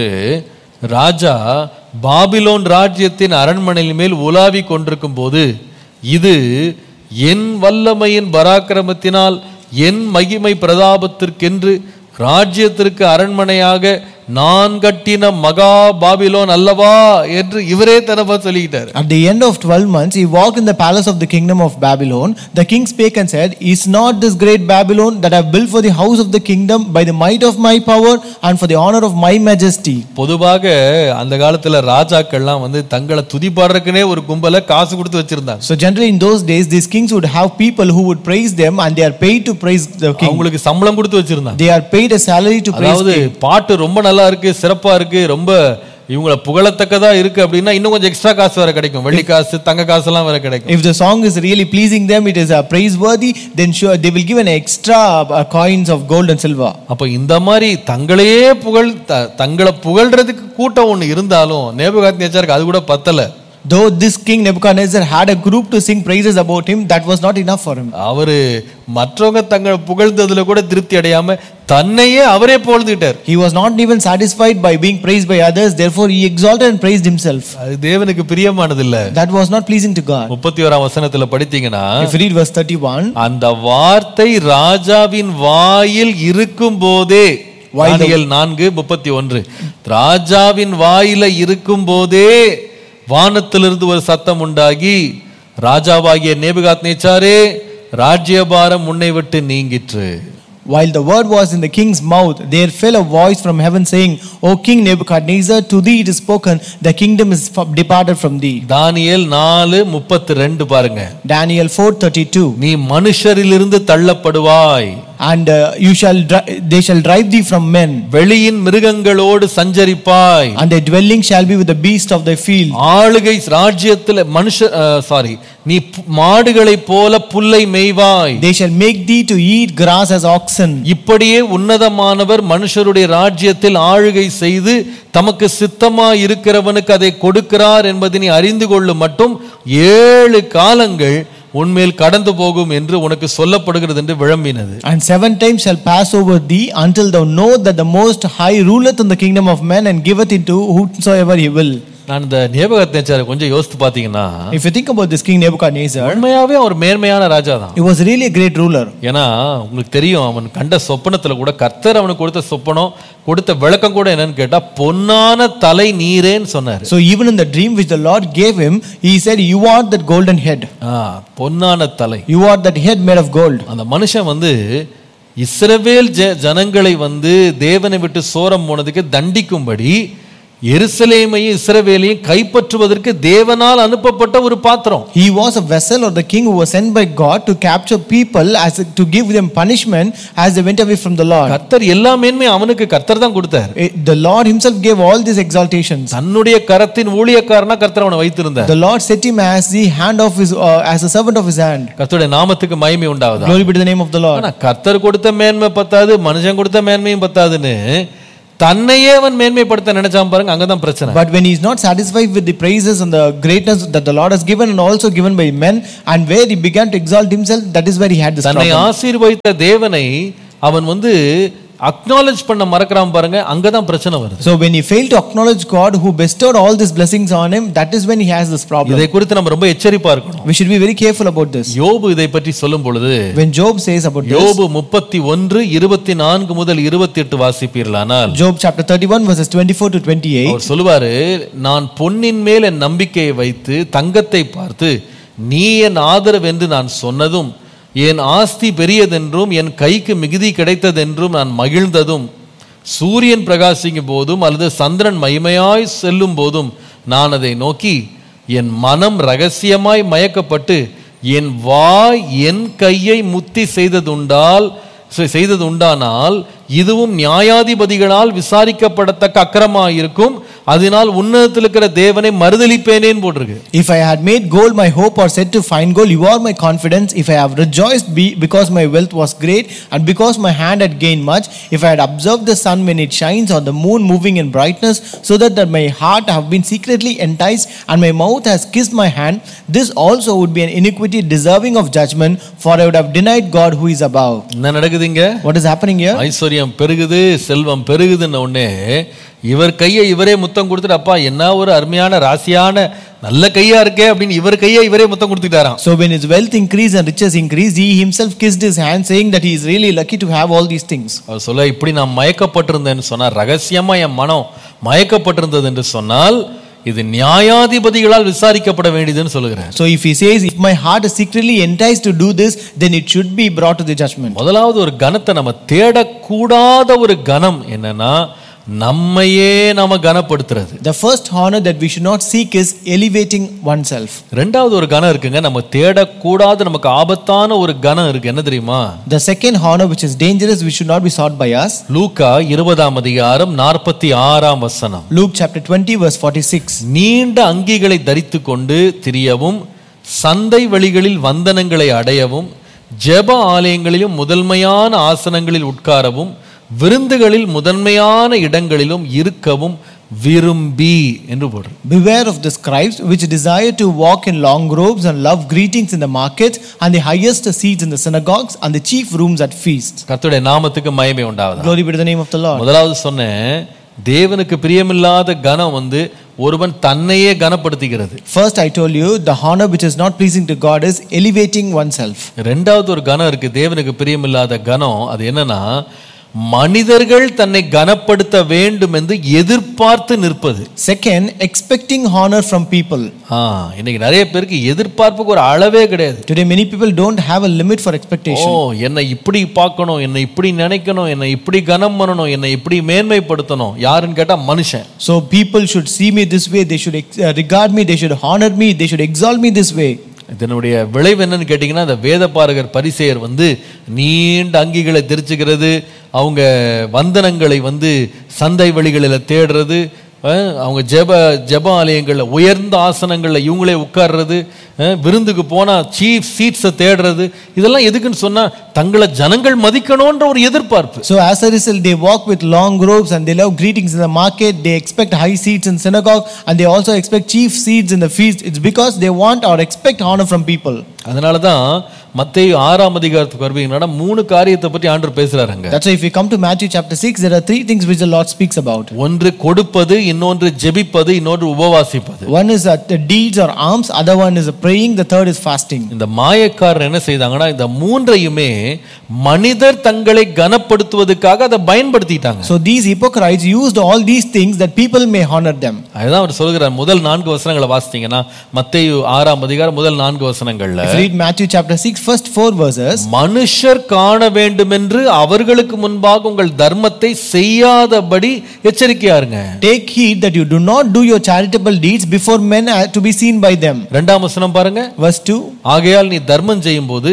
ராஜா பாபிலோன் ராஜ்யத்தின் அரண்மனையின் மேல் உலாவி கொண்டிருக்கும் போது இது என் வல்லமையின் பராக்கிரமத்தினால் என் மகிமை பிரதாபத்திற்கென்று ராஜ்யத்திற்கு அரண்மனையாக நான் கட்டின மகா பாபிலோன் அல்லவா என்று இவரே தனப்பா சொல்லிக்கிட்டார் At the end of 12 months, he walked in the palace of the kingdom of Babylon. The king spake and said, Is not this great Babylon that I have built for the house of the kingdom by the might of my power and for the honor of my majesty? பொதுவாக அந்த காலத்துல ராஜாக்கள்லாம் வந்து தங்களை துதிப்பாடுறதுக்குனே ஒரு கும்பலை காசு கொடுத்து வச்சிருந்தாங்க So, generally, in those days, these kings would have people who would praise them and they are paid to praise the king. அவங்களுக்கு சம்பளம் கொடுத்து வச்சிருந்தாங்க They are paid a salary to praise அதாவது king. பாட்டு ரொம்ப நல்லா இருக்கு சிறப்பா இருக்கு ரொம்ப இவங்கள புகழத்தக்கதா இருக்கு அப்படின்னா இன்னும் கொஞ்சம் எக்ஸ்ட்ரா காசு வேற கிடைக்கும் வெள்ளி காசு தங்க காசு எல்லாம் வேற கிடைக்கும் If the song is really pleasing them, it is uh, praiseworthy, then sure they will give an extra uh, coins of gold and silver. அப்ப இந்த மாதிரி தங்களையே புகழ் த- தங்களை புகழ்றதுக்கு கூட்டம் ஒண்ணு இருந்தாலும் நேபுகாத் நேச்சாருக்கு அது கூட பத்தல Though this king Nebuchadnezzar had a group to sing praises about him, that was not enough for him. அவரு மற்றவங்க தங்களை புகழ்ந்ததுல கூட திருப்தி அடையாம தன்னையே அவரே புகழ்ந்துட்டார் He was not even satisfied by being praised by others, therefore he exalted and praised himself. அது தேவனுக்கு பிரியமானது இல்ல That was not pleasing to God. முப்பத்தி ஓராம் வசனத்துல படித்தீங்கன்னா If you read verse 31, அந்த வார்த்தை ராஜாவின் வாயில் இருக்கும் போதே தானியேல் நான்கு முப்பத்தி ஒன்று ராஜாவின் வாயில இருக்கும் போதே வானத்திலிருந்து ஒரு சத்தம் உண்டாகி ராஜாவாகிய நேபுகாத் நேச்சாரே ராஜ்யபாரம் உன்னை விட்டு நீங்கிற்று while the word was in the king's mouth, there fell a voice from heaven saying, O king Nebuchadnezzar, to thee it is spoken, the kingdom is f- departed from thee. தானியேல் நாலு முப்பத்தி ரெண்டு பாருங்க Daniel 4:32. நீ மனுஷரிலிருந்து தள்ளப்படுவாய் And uh, you shall dri- they shall drive thee from men, வெளியின் மிருகங்களோடு சஞ்சரிப்பாய் and their dwelling shall be with the beast of thy field. ஆளுகை ராஜ்யத்துல மனுஷ sorry நீ பு- மாடுகளைப் போல புல்லை மேய்வாய் They shall make thee to eat grass as oxen. இப்படியே உன்னதமானவர் மனுஷருடைய ராஜ்யத்தில் ஆளுகை செய்து தமக்கு சித்தமா இருக்கிறவனுக்கு அதை கொடுக்கிறார் என்பதை நீ அறிந்து கொள்ளும் மட்டும் ஏழு காலங்கள் உன்மேல் கடந்து போகும் என்று உனக்கு சொல்லப்படுகிறது என்று விளம்பினது And seven times shall pass over thee until thou know that the Most High ruleth in the kingdom of men and giveth into whomsoever he will. நான் இந்த ஞாபகத்தை கொஞ்சம் யோசித்து பார்த்தீங்கன்னா If you think about this king Nebuchadnezzar, உண்மையாவே அவர் மேன்மையான ராஜா தான் he was really a great ruler. ஏன்னா உங்களுக்கு தெரியும் அவன் கண்ட சொப்பனத்துல கூட கர்த்தர் அவனுக்கு கொடுத்த சொப்பனம் கொடுத்த விளக்கம் கூட என்னன்னு கேட்டா பொன்னான தலை நீரேன்னு சொன்னாரு So even in the dream which the Lord gave him, he said, You are that golden head. ஆ, பொன்னான தலை You are that head made of gold. அந்த மனுஷன் வந்து இஸ்ரவேல் ஜ ஜனங்களை வந்து தேவனை விட்டு சோரம் போனதுக்கு தண்டிக்கும்படி எருசலேமையும் இஸ்ரவேலையும் கைப்பற்றுவதற்கு தேவனால் அனுப்பப்பட்ட ஒரு பாத்திரம் He was a vessel or the king who was sent by God to capture people as to give them punishment as they went away from the Lord. கர்த்தர் எல்லா மேன்மையும் அவனுக்கு கர்த்தர் தான் கொடுத்தார் Eh, The Lord himself gave all these exaltations. தன்னுடைய கரத்தின் ஊழியக்காரனா கர்த்தர் அவனை வைத்திருந்தார் The Lord set him as the hand of his, uh, as a servant of his hand. கர்த்தருடைய நாமத்துக்கு மகிமை உண்டாவதா Glory be to the name of the Lord. ஆனா கர்த்தர் கொடுத்த மேன்மை பத்தாது மனுஷன் கொடுத்த மேன்மையும் பத்தாதுன்னு தன்னையே அவன் மேன்மைப்படுத்த நினைச்சான் பாருங்க அங்கதான் பிரச்சனை But when he is not satisfied with the praises and the greatness that the Lord has given and also given by men, and where he began to exalt himself, that is where he had this தன்னை problem. ஆசீர்வதித்த தேவனை அவன் வந்து acknowledge பண்ண மறக்கிறான் பாருங்க அங்கதான் பிரச்சனை வருது So when he failed to acknowledge God who bestowed all these blessings on him, that is when he has this problem. இதை குறித்து நம்ம ரொம்ப எச்சரிப்பா இருக்கணும் We should be very careful about this. யோபு இதை பற்றி சொல்லும் பொழுது When Job says about this, யோபு முப்பத்தி ஒன்று இருபத்தி நான்கு முதல் இருபத்தி எட்டு வாசிப்பீர்களானால் Job chapter 31 verses 24 to 28, அவர் சொல்லுவாரு நான் பொன்னின் மேல் என் நம்பிக்கையை வைத்து தங்கத்தை பார்த்து நீ என் ஆதரவு என்று நான் சொன்னதும் என் ஆஸ்தி பெரியதென்றும் என் கைக்கு மிகுதி கிடைத்ததென்றும் நான் மகிழ்ந்ததும் சூரியன் பிரகாசிக்கும் போதும் அல்லது சந்திரன் மகிமையாய் செல்லும் போதும் நான் அதை நோக்கி என் மனம் ரகசியமாய் மயக்கப்பட்டு என் வாய் என் கையை முத்தி செய்ததுண்டால் செ- செய்தது உண்டானால் இதுவும் நியாயாதிபதிகளால் விசாரிக்கப்படத்தக்க அக்கிரமாயிருக்கும் அதனால் உன்னதத்தில் இருக்கிற தேவனை மறுதலிப்பேனேன்னு போட்டிருக்கு If I had made gold my hope or said to find gold, you are my confidence. If I have rejoiced be, because my wealth was great and because my hand had gained much, if I had observed the sun when it shines or the moon moving in brightness, so that, that my heart have been secretly enticed and my mouth has kissed my hand, this also would be an iniquity deserving of judgment, for I would have denied God who is above. என்ன நடக்குதுங்க What is happening here? ஐஸ்வர்யம் பெருகுது செல்வம் பெருகுதுன்ன உடனே இவர் கையை இவரே முத்தம் கொடுத்துட்டு அப்பா என்ன ஒரு அருமையான ராசியான நல்ல கையா இருக்கே அப்படின்னு இவர் கையை இவரே முத்தம் கொடுத்துட்டாராம் So when his wealth increased and riches increased, he himself kissed his hand, saying that he is really lucky to have all these things. அவர் சொல்ல இப்படி நான் மயக்கப்பட்டிருந்தேன்னு சொன்னார் ரகசியமா என் மனம் மயக்கப்பட்டிருந்தது என்று சொன்னால் இது நியாயாதிபதிகளால் விசாரிக்கப்பட வேண்டியதுன்னு சொல்லுகிறார் So if he says, if my heart is secretly enticed to do this, then it should be brought to the judgment. முதலாவது ஒரு கனத்தை நம்ம தேடக்கூடாத ஒரு கனம் என்னன்னா நம்மையே நாம கனப்படுத்துறது The first honor that we should not seek is elevating oneself. ரெண்டாவது ஒரு கனம் இருக்குங்க நம்ம தேடக்கூடாத நமக்கு ஆபத்தான ஒரு கனம் இருக்கு என்ன தெரியுமா The second honor, which is dangerous, which should not be sought by us. லூக்கா இருபதாம் அதிகாரம் நாற்பத்தி ஆறாம் வசனம் Luke chapter 20, verse 46. நீண்ட அங்கிகளை தரித்து கொண்டு திரியவும் சந்தை வழிகளில் வந்தனங்களை அடையவும் ஜெப ஆலயங்களிலும் முதன்மையான ஆசனங்களில் உட்காரவும் விருந்துகளில் முதன்மையான இடங்களிலும் இருக்கவும் விரும்பி என்று போடுற Beware of the scribes which desire to walk in long robes and love greetings in the market and the highest seats in the synagogues and the chief rooms at feasts. கர்த்தருடைய நாமத்துக்கு மயமே உண்டாவதா Glory be to the name of the Lord. முதலாவது சொன்னேன் தேவனுக்கு பிரியமில்லாத கனம் வந்து ஒருவன் தன்னையே கனப்படுத்திக்கிறது First, I told you the honor which is not pleasing to God is elevating oneself. ரெண்டாவது ஒரு கனம் இருக்கு தேவனுக்கு பிரியமில்லாத கனம் அது என்னன்னா மனிதர்கள் தன்னை கனப்படுத்த வேண்டும் என்று எதிர்பார்த்து நிற்பது Second, expecting honor from people. ஆ இன்னைக்கு நிறைய பேருக்கு எதிர்பார்ப்புக்கு ஒரு அளவே கிடையாது Today, many people don't have a limit for O expectation. என்னை இப்படி பார்க்கணும் என்னை இப்படி நினைக்கணும் என்னை இப்படி கனம் பண்ணணும் என்னை இப்படி மேன்மைப்படுத்தணும் யாருன்னு கேட்டா மனுஷன் So, people should see me this way, they should ex- uh, regard me, they should honor me, they should exalt me this way. இதனுடைய விளைவு என்னன்னு கேட்டிங்கன்னா அந்த வேதபாரகர் பரிசேயர் வந்து நீண்ட அங்கிகளை தெரிச்சுக்கிறது அவங்க வந்தனங்களை வந்து சந்தை வழிகளில் தேடுறது அஹ், அவங்க ஜெப ஜெப ஆலயங்களில் உயர்ந்த ஆசனங்களில் இவங்களே உட்கார்றது அஹ், விருந்துக்கு போனால் சீஃப் சீட்ஸை தேடுறது இதெல்லாம் எதுக்குன்னு சொன்னால் தங்களை ஜனங்கள் மதிக்கணுன்ற ஒரு எதிர்பார்ப்பு So, as a result, they walk with long robes and they love greetings in the market, they expect high seats in synagogue, and they also expect chief seats in the feast. It's because they want or expect honor from people. அதனால தான் மத்தேயு ஆறாம் அதிகாரத்துக்கு வருவீங்கன்னா மூணு காரியத்தை பற்றி ஆண்டவர் பேசுறாருங்க That's why if we come to Matthew chapter 6, there are three things which the Lord speaks about. ஒன்று கொடுப்பது இன்னொன்று ஜெபிப்பது இன்னொன்று உபவாசிப்பது One is uh, the deeds or alms, other one is praying, the third is fasting. இந்த மாயக்காரர் என்ன செய்தாங்கன்னா இந்த மூன்றையுமே மனிதர் தங்களை கனப்படுத்துவதற்காக அதை பயன்படுத்திட்டாங்க So these hypocrites used all these things that people may honor them. அதுதான் அவர் சொல்கிறார் முதல் நான்கு வசனங்களை வாசித்தீங்கன்னா மத்தேயு ஆறாம் அதிகாரம் முதல் நான்கு வசனங்கள்ல If you read Matthew chapter 6, first four verses, மனுஷர் காண வேண்டுமென்று அவர்களுக்கு முன்பாக உங்கள் தர்மத்தை செய்யாதபடி எச்சரிக்கையா இருங்க take heed that you do not do your charitable deeds before men uh, to be seen by them. ரெண்டாம் வசனம் பாருங்க Verse 2 ஆகையால் நீ தர்மம் செய்யும்போது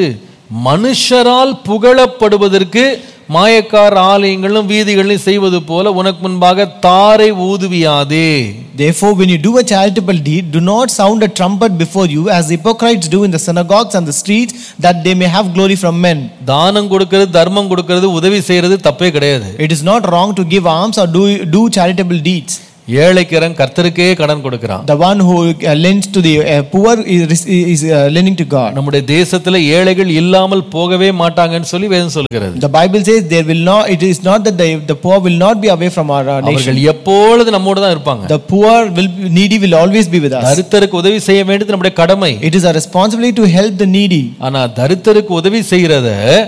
மனுஷரால் புகழப்படுவதற்கு மாயக்கார ஆலயங்களும் வீதிகளும் செய்வது போல உனக்கு முன்பாக தாரை ஊதுவியாதே Therefore, when you do a charitable deed, do not sound a trumpet before you, as hypocrites do in the synagogues and the streets, that they may have glory from men. தானம் கொடுக்கிறது தர்மம் கொடுக்கிறது உதவி செய்யறது தப்பே கிடையாது It is not wrong to give alms or do, do charitable deeds. ஏழைக்கிறன் கர்த்தருக்கே கடன் கொடுக்கிறான் The one who uh, lends to the uh, poor is, is uh, lending to God. நம்முடைய தேசத்துல ஏழைகள் இல்லாமல் போகவே மாட்டாங்கன்னு சொல்லி வேதம் சொல்கிறது The Bible says there will not. It is not that the, the poor will not be away from our uh, nation. அவர்கள் எப்பொழுது நம்மோடு தான் இருப்பாங்க The poor will needy will always be with us. தரித்திற்கு உதவி செய்ய வேண்டியது நம்முடைய கடமை It is our responsibility to help the needy. ஆனா தரித்திற்கு உதவி செய்யறத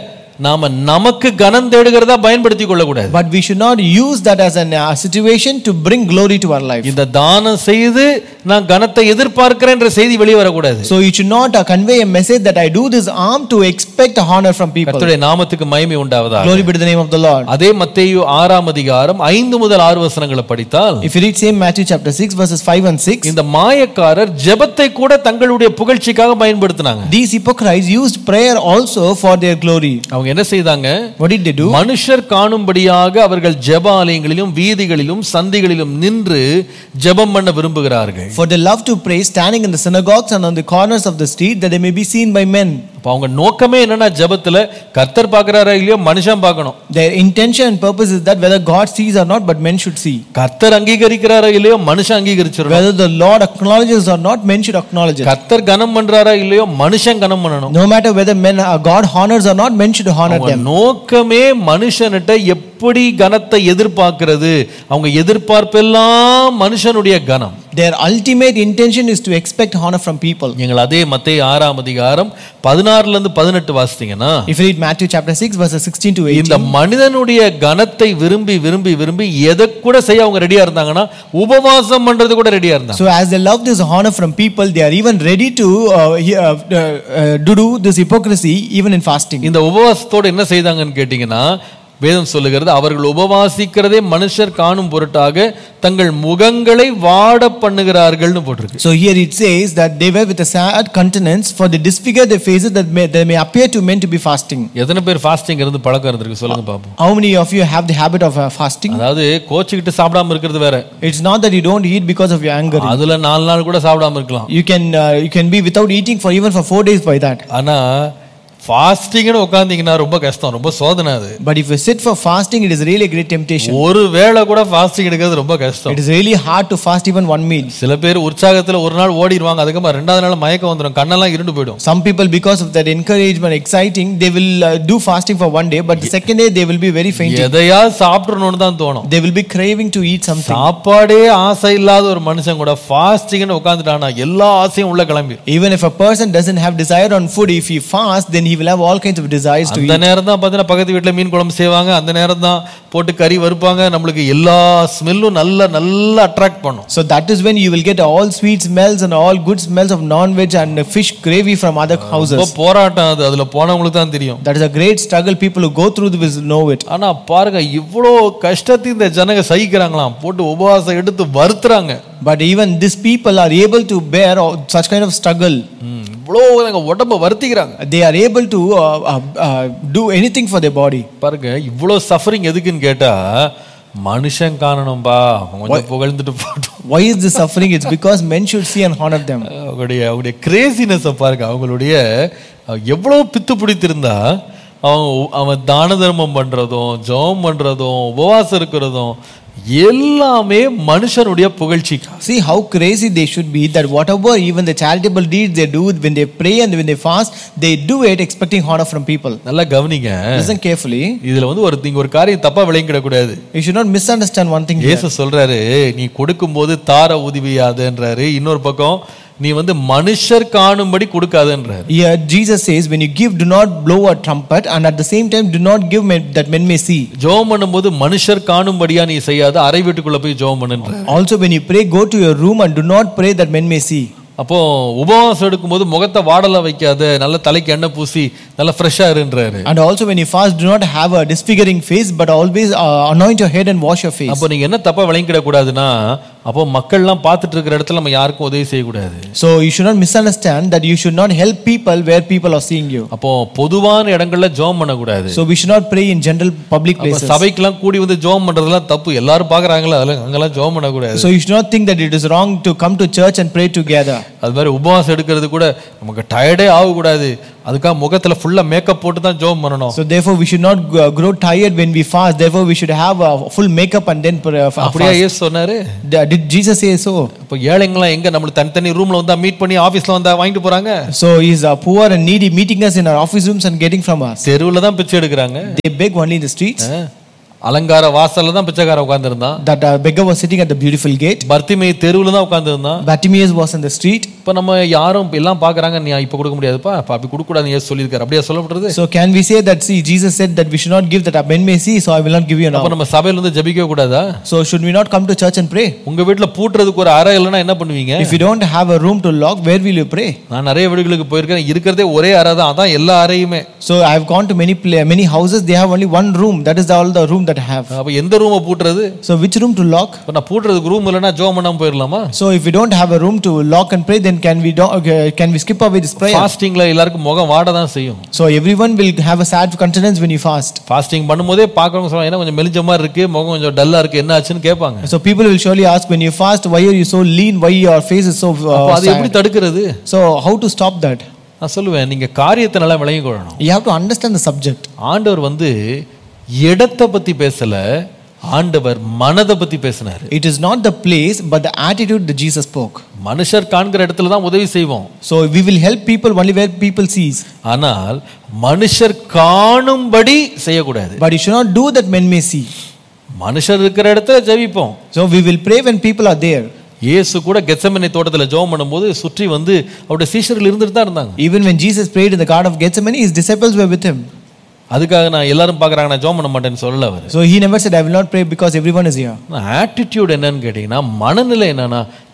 நாம நமக்கு கனம் தேடுகிறதா பயன்படுத்தி கொள்ளக்கூடாது But we should not use that as a uh, situation to bring glory to our life. இந்த தானம் செய்து நான் கனத்தை எதிர்பார்க்கிறேன் என்ற செய்தி வெளியே வரக்கூடாது So you should not uh, convey a message that I do this arm to expect honor from people. கர்த்தருடைய நாமத்துக்கு மகிமை உண்டாவதா Glory be to the name of the Lord. அதே மத்தேயு ஆறாம் அதிகாரம் ஐந்து முதல் ஆறு வசனங்களை படித்தால் If you read same Matthew chapter 6 verses 5 and 6, இந்த மாயக்காரர் ஜெபத்தை கூட தங்களுடைய புகழ்ச்சிக்காக பயன்படுத்தினாங்க these hypocrites used prayer also for their glory. அவங்க என்ன செய்தாங்க What did they do? மனுஷர் காணும்படியாக அவர்கள் ஜெப ஆலயங்களிலும் வீதிகளிலும் சந்திகளிலும் நின்று ஜெபம் பண்ண விரும்புகிறார்கள் For they love to pray standing in the synagogues and on the corners of the street that they may be seen by men. அப்ப அவங்க நோக்கமே என்னன்னா ஜெபத்துல கர்த்தர் பார்க்கறாரா இல்லையோ மனுஷன் பார்க்கணும் Their intention and purpose is that whether God sees or not, but men should see. கர்த்தர் அங்கீகரிக்கிறாரா இல்லையோ மனுஷன் அங்கீகரிச்சிடணும் Whether the Lord acknowledges or not, men should acknowledge it. கர்த்தர் கனம் பண்றாரா இல்லையோ மனுஷன் கனம் பண்ணணும் No matter whether men uh, God honors or not, men should honor அவங்க them. நோக்கமே மனுஷன்கிட்ட எப்படி கனத்தை எதிர்பார்க்கிறது அவங்க எதிர்பார்ப்பெல்லாம் மனுஷனுடைய கனம் Their ultimate intention is to expect honor from people. நீங்கள் அதே மத்தேயு ஆறாம் அதிகாரம் பதினாறுல இருந்து பதினெட்டு வாசித்தீங்கன்னா If you read Matthew chapter 6, verses 16 to 18, இந்த மனிதனுடைய கனத்தை விரும்பி விரும்பி விரும்பி எதை கூட செய்ய அவங்க ரெடியா இருந்தாங்கன்னா உபவாசம் பண்றது கூட ரெடியா இருந்தாங்க So, as they love this honor from people, they are even ready to uh, he- uh, uh, uh, to do this hypocrisy even in fasting. இந்த உபவாசத்தோட என்ன செய்தாங்கன்னு கேட்டீங்கன்னா வேதம் சொல்லுகிறது அவர்கள் உபவாசிக்கிறதே மனுஷர் காணும் பொருட்டாக தங்கள் முகங்களை வாட பண்ணுகிறார்கள்னு போட்டிருக்கு So here it says that they were with a sad countenance, for they disfigure their faces that may, they may appear to men to be fasting. எத்தனை பேர் ஃபாஸ்டிங் இருந்து பழக்கம் இருந்திருக்கு சொல்லுங்க பாப்போம் How many of you have the habit of uh, fasting? அதாவது கோச்சுக்கிட்டு சாப்பிடாம இருக்கிறது வேற It's not that you don't eat because of your anger. அதுல நாலு நாள் கூட சாப்பிடாம இருக்கலாம் You can uh, you can be without eating for even for four days by that. ஆனா ஃபாஸ்டிங்னு உட்காந்தீங்கன்னா ரொம்ப கஷ்டம் ரொம்ப சோதனை அது But if you sit for fasting, it is really a great temptation. ஒரு வேளை கூட ஃபாஸ்டிங் எடுக்கிறது ரொம்ப கஷ்டம் It is really hard to fast even one meal. சில பேர் உற்சாகத்துல ஒரு நாள் ஓடிடுவாங்க அதுக்கப்புறம் ரெண்டாவது நாள் மயக்கம் வந்துடும் கண்ணெல்லாம் இருண்டு போயிடும் Some people, because of that encouragement, exciting, they will uh, do fasting for one day, but the second day they will be very faint. எதையா சாப்பிடணும்னு தான் தோணும் They will be craving to eat something. சாப்பாடே ஆசை இல்லாத ஒரு மனுஷன் கூட ஃபாஸ்டிங்னு உட்காந்துட்டானா எல்லா ஆசையும் உள்ள கிளம்பி Even if a person doesn't have desire on food, if he fasts, then he will have all kinds of desires to அந்த eat. நேரம் தான் பார்த்தீங்கன்னா பக்கத்து வீட்டில் மீன் குழம்பு செய்வாங்க அந்த நேரம் தான் போட்டு கறி வறுப்பாங்க நம்மளுக்கு எல்லா ஸ்மெல்லும் நல்ல நல்லா அட்ராக்ட் பண்ணும் So that is when you will get all sweet smells and all good smells of non-veg and fish gravy from other ரொம்ப houses. போராட்டம் அது அதுல போனவங்களுக்கு தான் தெரியும் That is a great struggle. People who go through this will know it. ஆனா பாருங்க இவ்வளோ கஷ்டத்தையும் இந்த ஜனங்க சகிக்கிறாங்களாம் போட்டு உபவாசம் எடுத்து வருத்துறாங்க But even these people are able to bear all- such kind of struggle. ம், இவ்வளோ அவங்க உடம்ப வருத்திக்கிறாங்க They are able to uh, uh, uh, do anything for their body. பாருங்க இவ்வளோ சஃபரிங் எதுக்குன்னு கேட்டா மனுஷன் காணணும்பா கொஞ்சம் புகழ்ந்துட்டு போட்டோம் Why is this suffering? It's because men should see and honor them. அவங்களுடைய அவங்களுடைய கிரேசினஸை பாருங்க அவங்களுடைய அஹ், எவ்வளோ பித்து பிடித்திருந்தா அவன் உ- அவன் தான தர்மம் பண்றதும் ஜெபம் பண்றதும் உபவாசம் இருக்கிறதும் எல்லாமே மனுஷனுடைய புகழ்ச்சிக்கா See how crazy they should be that whatever even the charitable deeds they do when they pray and when they fast, they do it expecting honor from people. நல்லா கவனிங்க Listen carefully. இதுல வந்து ஒரு நீங்க ஒரு காரியம் தப்பா விளங்கிடக்கூடாது You should not misunderstand one thing here. இயேசு சொல்றாரு நீ கொடுக்கும்போது தார உதவியாதுன்றாரு இன்னொரு பக்கம் நீ வந்து மனுஷர் காணும்படி கொடுக்காதுன்றாரு Here Jesus says, when you give, do not blow a trumpet, and at the same time, do not give men, that men may see. ஜெபம் பண்ணும்போது மனுஷர் காணும்படியா நீ செய்யாத அறை வீட்டுக்குள்ள போய் ஜெபம் பண்ணுன்ற Also, when you pray, go to your room and do not pray that men may see. அப்போ உபவாசம் எடுக்கும்போது முகத்தை வாடல வைக்காத நல்ல தலைக்கு எண்ணெய் பூசி நல்லா ஃப்ரெஷ்ஷா இருன்றாரு And also, when you fast, do not have a disfiguring face, but always uh, anoint your head and wash your face. அப்போ நீங்க என்ன தப்பா விளங்கிட கூடாதுன்னா அப்போ மக்கள்லாம் பார்த்துட்டு இருக்கிற இடத்துல நம்ம யாருக்கும் உதவி செய்யக்கூடாது So, you should not misunderstand that you should not help people where people are seeing you. அப்போ பொதுவான இடங்கள்ல ஜெபம் பண்ணக்கூடாது So, we should not pray in general public அப்ப places. சபைக்கெல்லாம் கூடி வந்து ஜெபம் பண்றதெல்லாம் தப்பு எல்லாரும் பாக்குறாங்களா அதெல்லாம் அங்கெல்லாம் ஜெபம் பண்ணக்கூடாது So, you should not think that it is wrong to come to church and pray together. அது மாதிரி உபவாசம் எடுக்கிறது கூட நமக்கு டயர்டே ஆகக்கூடாது அதுக்காக முகத்துல ஃபுல்லா மேக்கப் போட்டு தான் ஜெபம் பண்ணணும் So, therefore, we should not g- grow tired when we fast. Therefore, we should have a full makeup and then pray, uh, அப்படியா fast. இயேசு சொன்னாரு Did Jesus say so? இப்போ ஏழைங்களாம் எங்க நம்மளுக்கு தனித்தனி ரூம்ல வந்தா மீட் பண்ணி ஆபீஸ்ல வந்தா வாங்கிட்டு போறாங்க So, is uh, poor and needy meeting us in our office rooms and getting from us. தெருவுல தான் பிச்சை எடுக்கிறாங்க They beg only in the streets. அஹ், அலங்கார வாசல்ல தான் பிச்சைக்கார உட்கார்ந்திருந்தான் That uh, beggar was sitting at the beautiful gate. பர்த்திமை தெருவுல தான் உட்கார்ந்திருந்தான் Bartimaeus was in the street. இப்ப நம்ம யாரும் எல்லாம் பாக்குறாங்க நீ இப்ப கொடுக்க முடியாதுப்பா அப்ப அப்படி கொடுக்க கூடாது ஏசு சொல்லியிருக்காரு அப்படியா சொல்லப்படுறது So, can we say that, see, Jesus said that we should not give that men may see, so I will not give you அப்ப now. நம்ம சபையில வந்து ஜெபிக்க கூடாதா So, should we not come to church and pray? உங்க வீட்டுல பூட்டுறதுக்கு ஒரு அறை இல்லைன்னா என்ன பண்ணுவீங்க If you don't have a room to lock, where will you pray? நான் நிறைய வீடுகளுக்கு போயிருக்கேன் இருக்கிறதே ஒரே அறை தான் அதான் எல்லா அறையுமே So, I have gone to many pla- many houses, they have only one room. That is all the room that I have. அப்ப எந்த ரூமை பூட்டுறது So, which room to lock? இப்ப நான் பூட்டுறதுக்கு ரூம் இல்லைன்னா ஜோம் பண்ணாம போயிடலாமா So, if we don't have a room to lock and pray, then can we do, okay, can we skip away this prayer? ஃபாஸ்டிங்ல எல்லாருக்கும் முகம் வாட தான் செய்யும் So, everyone will have a sad countenance when you fast. Fasting பண்ணும்போதே பார்க்கறவங்க சொல்லுவாங்க என்ன கொஞ்சம் மெலிஞ்ச மாதிரி இருக்கு முகம் கொஞ்சம் டல்லா இருக்கு என்ன ஆச்சுன்னு கேட்பாங்க So, people will surely ask when you fast, why are you so lean? Why your face is so அப்போ uh, அது எப்படி sad? தடுக்கிறது So, how to stop that? நான் சொல்லுவேன் நீங்க காரியத்தை நல்லா விளங்கி கொள்ளணும் You have to understand the subject. ஆண்டவர் வந்து இடத்தை பத்தி பேசல ஆண்டவர் மனதை பத்தி பேசினாரு It is not the place, but the attitude that Jesus spoke. மனுஷர் காண்கிற இடத்துல தான் உதவி செய்வோம் So, we will help people only where people sees. ஆனால் மனுஷர் காணும்படி செய்யக்கூடாது But you should not do that men may see. மனுஷர் இருக்கிற இடத்துல ஜெபிப்போம் So, we will pray when people are there. இயேசு கூட கெத்செமனே தோட்டத்துல ஜெபம் பண்ணும்போது சுற்றி வந்து அவருடைய சீஷர்கள் இருந்துட்டு தான் இருந்தாங்க Even when Jesus prayed in the Garden of Gethsemane, his disciples were with him. அதுக்காக நான் எல்லாரும் பார்க்கறாங்க நான் ஜெபம் பண்ண மாட்டேன்னு சொல்லல அவர் So, he never said, I will not pray because everyone is here. Attitude என்னன்னு கேட்டிங்கன்னா மனநிலை என்னன்னா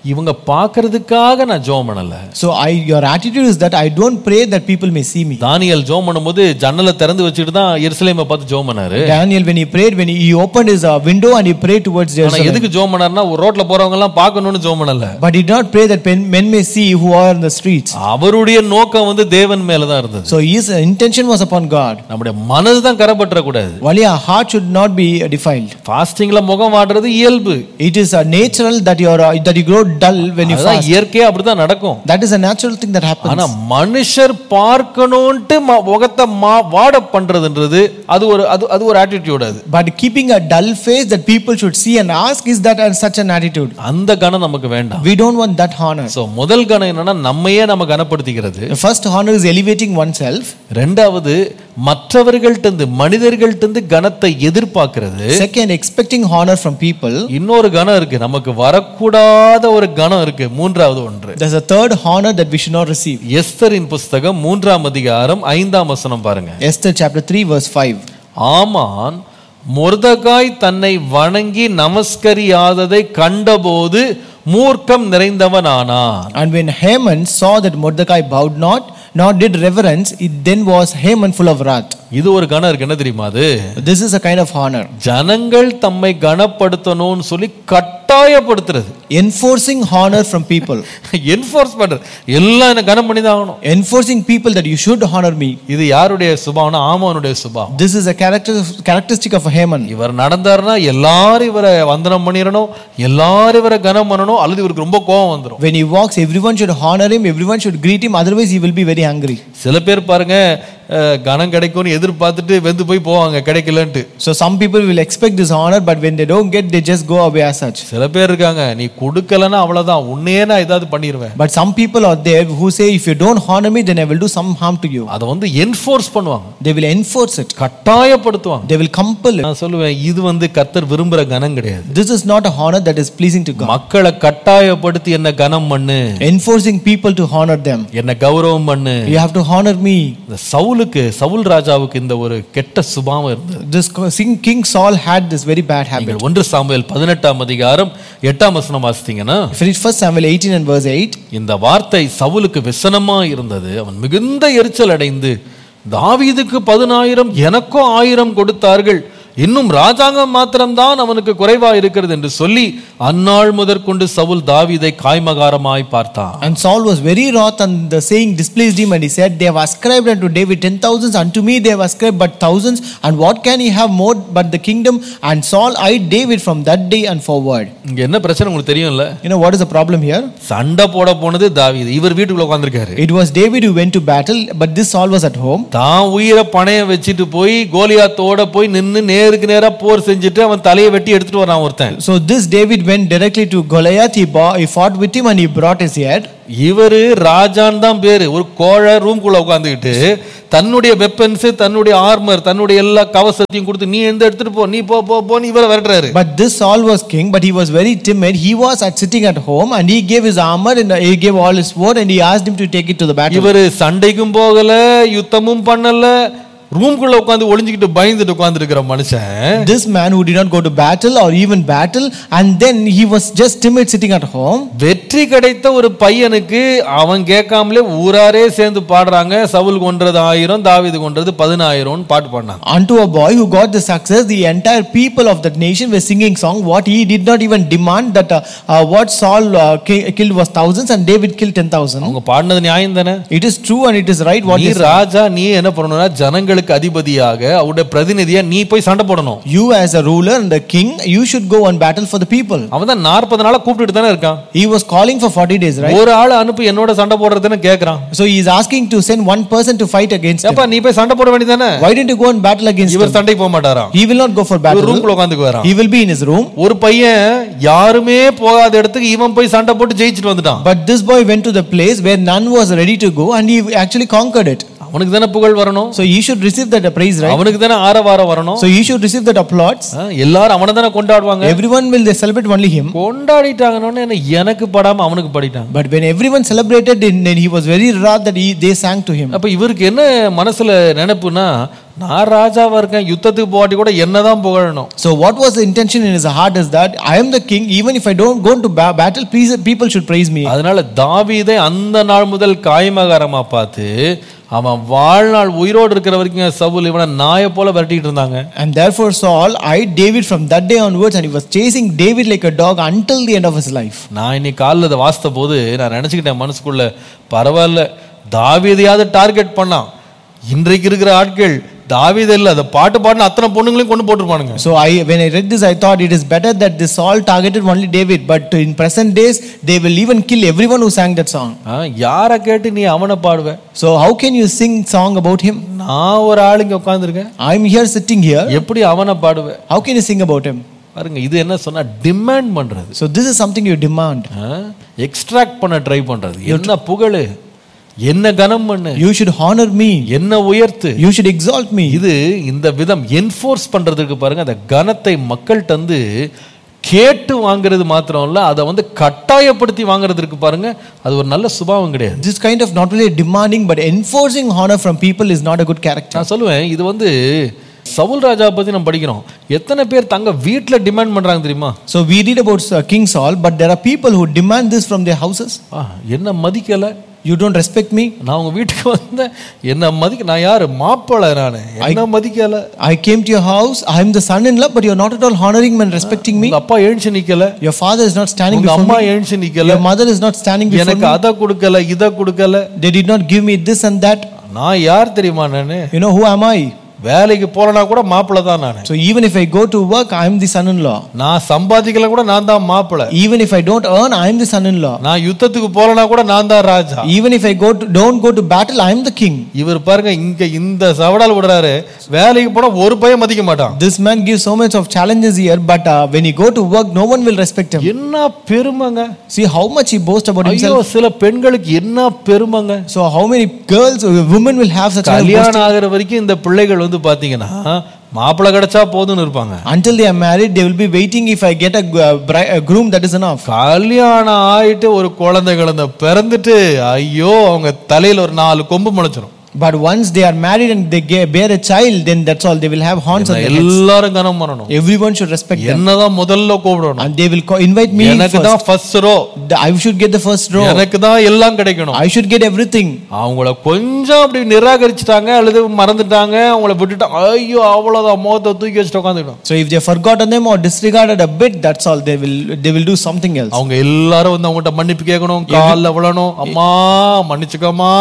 இவங்க பார்க்கறதுக்காக நான் ஜோம் பண்ணல So I, your attitude is that I don't pray that people may see me. தானியல் ஜோம் பண்ணும்போது ஜன்னலை திறந்து வச்சுட்டு தான் எருசலேமை பார்த்து ஜோம் பண்ணாரு Daniel, when he prayed, when he, he opened his uh, window and he prayed towards ஆனா Jerusalem. எதுக்கு ஜோம் பண்ணாருன்னா ஒரு ரோட்ல போறவங்க எல்லாம் பார்க்கணும்னு ஜோம் பண்ணல But he did not pray that men, men may see who are in the streets. அவருடைய நோக்கம் வந்து தேவன் மேல தான் இருந்தது So his intention was upon God. நம்முடைய மனது தான் கரப்பற்ற கூடாது Only our heart should not be uh, defiled. ஃபாஸ்டிங்ல முகம் வாடுறது இயல்பு It is uh, natural that you are uh, that you grow dull when you அதுதான் fast. இயற்கையா அப்படிதான் நடக்கும் That is a natural thing that happens. ஆனா மனுஷர் பார்க்கணும்ட்டு ம- முகத்தை மா வாட பண்றதுன்றது அது ஒரு அது அது ஒரு ஆட்டிடியூட் அது But keeping a dull face that people should see and ask is that uh, such an attitude. அந்த கணம் நமக்கு வேண்டாம் We don't want that honor. So முதல் கணம் என்னன்னா நம்மையே நம்ம கனப்படுத்திக்கிறது The first honor is elevating oneself. ரெண்டாவது மற்றவர்கள்ட்ட மனிதர்கள்ட்ட கனத்தை எதிர்பார்க்கிறது Second, expecting honor from people. இன்னொரு கணம் இருக்கு நமக்கு வரக்கூடாத ஒரு கணம் இருக்கு மூன்றாவது ஒன்று There's a third honor that we should not receive. எஸ்தரின் புஸ்தகம் மூன்றாம் அதிகாரம் ஐந்தாம் வசனம் பாருங்க Esther chapter 3, verse 5. ஆமான் மொர்தகாய் தன்னை வணங்கி நமஸ்கரியாததை கண்டபோது மூர்க்கம் நிறைந்தவனானான் And when Haman saw that Mordecai bowed not, nor did reverence, it then was Haman full of wrath. இது ஒரு கணம் இருக்கு என்ன தெரியுமா அது This is a kind of honor. ஜனங்கள் தம்மை கனப்படுத்தணும்னு சொல்லி கட்டாயப்படுத்துறது Enforcing honor from people. Enforce பண்றது எல்லாம் என்ன கனம் பண்ணி தான் ஆகணும் Enforcing people that you should honor me. இது யாருடைய சுபாவம்னா ஆமானுடைய சுபாவம் This is a character, characteristic of Haman. இவர் நடந்தாருன்னா எல்லாரும் இவரை வந்தனம் பண்ணிடணும் எல்லாரும் இவரை கனம் பண்ணணும் அல்லது இவருக்கு ரொம்ப கோபம் வந்துடும் When he walks, everyone should honor him, everyone should greet him, otherwise, he will be very angry. சில பேர் பாருங்க அஹ், கனம் கிடைக்கும்னு எதிர்பார்த்துட்டு வெந்து போய் போவாங்க கிடைக்கலன்ட்டு So, some people will expect this honor, but when they don't get, they just go away as such. சில பேர் இருக்காங்க நீ கொடுக்கலன்னா அவ்வளவுதான் உன்னையே நான் ஏதாவது பண்ணிடுவேன் But some people are there who say, if you don't honor me, then I will do some harm to you. அதை வந்து என்ஃபோர்ஸ் பண்ணுவாங்க They will enforce it, கட்டாயப்படுத்துவாங்க they will compel it. நான் சொல்லுவேன் இது வந்து கர்த்தர் விரும்புற கனம் கிடையாது This is not a honor that is pleasing to God. மக்களை கட்டாயப்படுத்தி என்ன கனம் பண்ணு Enforcing people to honor them. என்ன கௌரவம் பண்ணு You have to honor me. இந்த சவுலுக்கு சவுல் ராஜாவுக்கு இந்த ஒரு கெட்ட சுபாவம் இருந்தது This King King Saul had this very bad habit. நீங்கள் ஒன்று சாமுவேல் பதினெட்டாம் அதிகாரம் எட்டாம் வசனம் வாசித்தீங்கன்னா If you read 1 Samuel 18 and verse 8, இந்த வார்த்தை சவுலுக்கு விசனமா இருந்தது அவன் மிகுந்த எரிச்சல் அடைந்து தாவீதுக்கு பதினாயிரம் எனக்கும் ஆயிரம் கொடுத்தார்கள் இன்னும் ராஜாங்கம் மாத்திரம்தான் அவனுக்கு குறைவா இருக்கிறது என்று சொல்லி அந்நாள் முதற்கொண்டு சவுல் தாவீதை காய்மகாரமாய் பார்த்தான் and Saul was very wroth, and the saying displeased him, and he said, They have ascribed unto David ten thousands, unto me they have ascribed but thousands, and what can he have more but the kingdom? And Saul eyed David from that day and forward. இங்க என்ன பிரச்சனை உங்களுக்கு தெரியும்ல You know what is the problem here? சண்டை போட போனது தாவீது இவர் வீட்டுக்குள்ள உட்காந்துருக்காரு It was David who went to battle, but this Saul was at home. தான் உயிரை பணையம் வச்சுட்டு போய் கோலியாத்தோட போய் நின்னு நேருக்கு நேரா போர் செஞ்சுட்டு அவன் தலையை வெட்டி எடுத்துட்டு வரான் ஒருத்தன் So this David went directly to Goliath. He, bought, he fought with him and he brought his head. இவரு ராஜான் தான் பேரு ஒரு கோழை ரூம்குள்ள உட்காந்துக்கிட்டு தன்னுடைய வெப்பன்ஸ் தன்னுடைய ஆர்மர் தன்னுடைய எல்லா கவசத்தையும் கொடுத்து நீ எந்த எடுத்துட்டு போ நீ போ போ போன்னு இவரை விரட்டுறாரு But this Saul was king, but he was very timid. He was at sitting at home and he gave his armor and he gave all his sword and he asked him to take it to the battle. இவரு சண்டைக்கும் போகல யுத்தமும் பண்ணல ரூம்குள்ள உட்காந்து ஒளிஞ்சுக்கிட்டு பயந்துட்டு உட்கார்ந்துருக்கிற மனுஷன் This man who did not go to battle or even battle, and then he was just timid sitting at home. வெற்றி கிடைத்த ஒரு பையனுக்கு அவன் கேட்காமலே ஊராரே சேர்ந்து பாடுறாங்க சவுல் கொன்றது ஆயிரம் தாவீது கொன்றது பதினாயிரம்னு பாட்டு பாடினாங்க Unto a boy who got the success, the entire people of that nation were singing song. What he did not even demand that uh, uh, what Saul uh, ki- killed was thousands and David killed ten thousand. அவங்க பாடினது நியாயம் தானே It is true and it is right. What நீ is ராஜா நீ என்ன பண்ணணும்னா ஜனங்களுக்கு அதிபதியாக அவருடைய பிரதிநிதியா நீ போய் சண்டை போடணும் you as a ruler and the king, you should go and battle for the people. அவன் தான் நாற்பது நாளா கூப்பிட்டுட்டு தானே இருக்கான் He was calling for forty days, right? ஒரு ஆள் அனுப்பி என்னோட சண்டை போடுறதுன்னு கேக்குறான் So he is asking to send one person to fight against him. ஏப்பா நீ போய் சண்டை போட வேண்டியதானே Why didn't you go and battle against இவர் him? சண்டைக்கு போக மாட்டாராம் He will not go for இவர் battle. ரூம்குள்ள உட்காந்துக்கு வரான் He will be in his room. ஒரு பையன் யாருமே போகாத இடத்துக்கு இவன் போய் சண்டை போட்டு ஜெயிச்சுட்டு வந்துட்டான் But this boy went to the place where none was ready to go and he actually conquered it. அவனுக்கு தானே புகழ் வரணும் So he should receive that praise, right? அவனுக்கு தானே ஆரவாரம் வரணும் So he should receive that applause. ஆ, எல்லாரும் அவனை தானே கொண்டாடுவாங்க Everyone will they celebrate only him. கொண்டாடிட்டாங்கன்னு எனக்கு படாம அவனுக்கு படிட்டாங்க But when everyone celebrated, then then he was very wrath that he, they sang to him. அப்ப இவருக்கு என்ன மனசுல நினைப்புனா நான் ராஜாவா இருக்கேன் யுத்தத்துக்கு போகாட்டி கூட என்னதான் புகழணும் So what was the intention in his heart is that I am the king. Even if I don't go into ba- battle, please, people should praise me. அதனால தாவீதை அந்த நாள் முதல் காயமகாரமா பார்த்து அவன் வாழ்நாள் உயிரோடு இருக்கிற வரைக்கும் சவுல் இவனை நாயை போல விரட்டிட்டு இருந்தாங்க And therefore Saul eyed David from that day onwards, and he was chasing David like a dog until the end of his life. நான் இன்னைக்கு காலைல இதை வாசித்த போது நான் நினச்சிக்கிட்டேன் மனசுக்குள்ள பரவாயில்ல தாவீதையாவது டார்கெட் பண்ணான் இன்றைக்கு இருக்கிற ஆட்கள் தாவீதை இல்லை அதை பாட்டு பாடின அத்தனை பொண்ணுங்களையும் கொண்டு போட்டிருப்பானுங்க So I, when I read this, I thought it is better that this Saul targeted only David, but in present days they will even kill everyone who sang that song. ஆ, யாரை கேட்டு நீ அவனை பாடுவ So how can you sing song about him? நான் ஒரு ஆள் இங்க உட்காந்துருக்கேன் I'm here sitting here. எப்படி அவனை பாடுவ How can you sing about him? பாருங்க இது என்ன சொன்னா டிமாண்ட் பண்றது So this is something you demand. Extract பண்ண ட்ரை பண்றது என்ன புகழு என்ன கனம் பண்ணு You should honor me. என்ன உயர்த்து You should exalt me. இது இந்த விதம் என்ஃபோர்ஸ் பண்றதுக்கு பாருங்க அந்த கனத்தை மக்கள்கிட்ட வந்து கேட்டு வாங்குறது மாத்திரம் இல்ல அதை வந்து கட்டாயப்படுத்தி வாங்குறதுக்கு பாருங்க அது ஒரு நல்ல சுபாவம் கிடையாது This kind of not only demanding but enforcing honor from people is not a good character. நான் சொல்லுவேன் இது வந்து சவுல் ராஜா பத்தி நம்ம படிக்கிறோம் எத்தனை பேர் தங்க வீட்ல டிமாண்ட் பண்றாங்க தெரியுமா So we read about uh, King Saul, but there are people who demand this from their houses. ஆ, என்ன மதிக்கல You don't respect me. நான் உங்க வீட்டுக்கு வந்தேன் என்ன மதிக்க நான் யாரு மாப்பிள்ளை நானு என்ன மதிக்கல I came to your house. I am the son-in-law, but you're not at all honoring me and respecting me. உங்க அப்பா எழுந்து நிக்கல Your father is not standing உங்க before அம்மா me. எழுந்து நிக்கல Your mother is not standing before எனக்கு me. அதை கொடுக்கல இதை கொடுக்கல They did not give me this and that. நான் யார் தெரியுமா நானு You know who am I? வேலைக்கு போறேனா கூட மாப்பிள்ளை தான் நானு So even if I go to work, I am the son-in-law. நான் சம்பாதிக்கல கூட நான் தான் மாப்பிள்ளை Even if I don't earn, I am the son-in-law. நான் யுத்தத்துக்கு போறேனா கூட நான் தான் ராஜா Even if I go to don't go to battle, I am the king. இவர் பாருங்க இங்க இந்த சவடால் விடுறாரு வேலைக்கு போனா ஒரு பையன் மதிக்க மாட்டான் This man gives so much of challenges here, but uh, when he go to work, no one will respect him. என்ன பெருமைங்க See how much he boasts about ஐயோ himself. சில பெண்களுக்கு என்ன பெருமைங்க So how many girls, uh, women will have such kind of boasting? கல்யாணம் ஆகிற வரைக்கும் இந்த பிள்ளைகள் வந்து பாத்தீங்கன்னா மாப்பிள்ளை கிடைச்சா போதும்னு இருப்பாங்க Until they are married, they will be waiting if I get a, g- uh, bri- a groom, that is enough. கல்யாணம் ஆயிட்டு ஒரு குழந்தை குழந்தை பிறந்துட்டு ஐயோ அவங்க தலையில ஒரு நாலு கொம்பு முளைச்சிரும் But once they are married and they ge- bear a child, then that's all. They will have horns on their heads. எல்லாரும் கனம் பண்ணணும் Everyone should respect them. என்னதான் முதல்ல கூப்பிடணும் And they will co- invite me எனக்கு first. தான் first row The- I should get the first row. எனக்கு தான் எல்லாம் கிடைக்கணும் I should get everything. அவங்கள கொஞ்சம் அப்படி நிராகரிச்சுட்டாங்க அல்லது மறந்துட்டாங்க அவங்கள விட்டுட்டாங்க ஐயோ அவ்வளவுதான் மோத்த தூக்கி வச்சுட்டு உட்காந்துக்கணும் So if they have forgotten them or disregarded a bit, that's all. They will they will do something else. அவங்க எல்லாரும் வந்து அவங்ககிட்ட மன்னிப்பு கேட்கணும் காலில் விழணும் அம்மா மன்னிச்சுக்கம்மா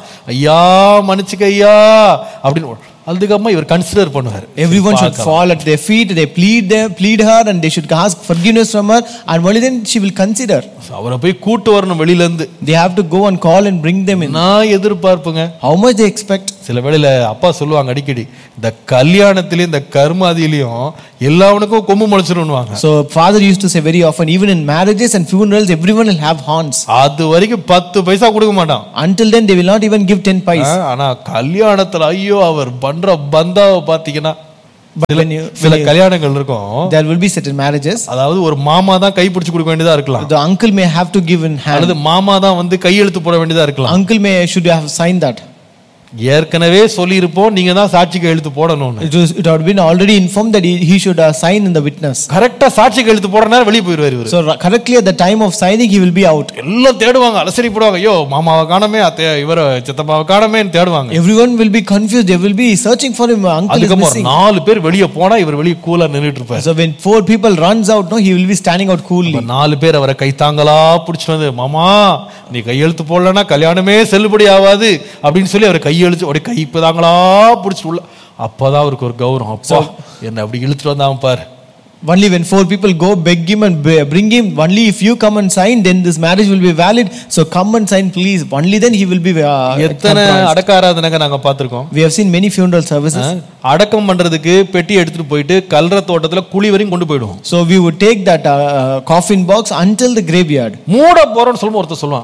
ஐயா மன்னிச்சுக்க ஐயா அப்படின்னு அதுக்கப்புறமா இவர் கன்சிடர் பண்ணுவார் Everyone should fall at their feet. They plead them, plead her, and they should ask forgiveness from her. And only then she will consider. அவரை போய் கூட்டு வரணும் வெளியில இருந்து They have to go and call and bring them in. நான் எதிர்பார்ப்புங்க How much they expect? சில வேளையில அப்பா சொல்லுவாங்க அடிக்கடி இந்த கல்யாணத்திலயும் இந்த கர்மாதியிலையும் எல்லாவனுக்கும் கொம்பு முளைச்சிருவாங்க So father used to say very often, even in marriages and funerals, everyone will have horns. அது வரைக்கும் பத்து பைசா கொடுக்க மாட்டான் Until then, they will not even give 10 pies. ஆ, ஆனா கல்யாணத்துல ஐயோ அவர் பண்ற பந்தாவை பாத்தீங்கன்னா But when you, சில when you கல்யாணங்கள் இருக்கும் there will be certain marriages, அதாவது ஒரு மாமா தான் கை பிடிச்சு கொடுக்க வேண்டியதா இருக்கலாம் the uncle may have to give in hand. அல்லது மாமா தான் வந்து கையெழுத்து போட வேண்டியதா இருக்கலாம் Uncle may should have signed that. ஏற்கனவே சொல்லியிருப்போம் நீங்க தான் சாட்சி கையெழுத்து போடணும்னு It was it had been already informed that he, he should uh, sign in the witness. கரெக்டா சாட்சி கையெழுத்து போட நேரம் வெளியே போயிருவாரு இவரு So ra- correctly at the time of signing, he will be out. எல்லாம் தேடுவாங்க அலசரி போடுவாங்க ஐயோ மாமாவை காணமே அத்தை இவர சித்தப்பாவை காணமேன்னு தேடுவாங்க Everyone will be confused. They will be searching for him. Uncle is அதுக்கப்புறம் ஒரு missing. நாலு பேர் வெளியே போனா இவர் வெளியே கூலா நின்றுட்டு இருப்பாரு So when four people runs out, no, he will be standing out coolly. இப்ப நாலு பேர் அவரை கைத்தாங்களா பிடிச்சிட்டு வந்து மாமா நீ கையெழுத்து போடலன்னா கல்யாணமே செல்லுபடி ஆகாது அப்படின்னு சொல்லி அவர் கையெழுத்து அப்படியே கை தாங்களா பிடிச்சிட்டு உள்ள அப்பதான் அவருக்கு ஒரு கௌரவம் அப்பா என்ன அப்படி இழுத்துட்டு வந்தாங்க பாரு Only when four people go beg him and b- bring him, only if you come and sign, then this marriage will be valid. So come and sign, please. Only then he will be. Uh, எத்தனை comprised. அடக்க ஆராதனைங்க நாங்க பார்த்திருக்கோம் we have seen many funeral services. அடக்கம் பண்றதுக்கு பெட்டி எடுத்துட்டு போயிட்டு கல்ற தோட்டத்துல குழி வரையும் கொண்டு போயிடுவோம் So we would take that uh, uh, coffin box until the graveyard. மூட போறோம்னு சொல்லும்போது ஒருத்தர் சொல்லுவான்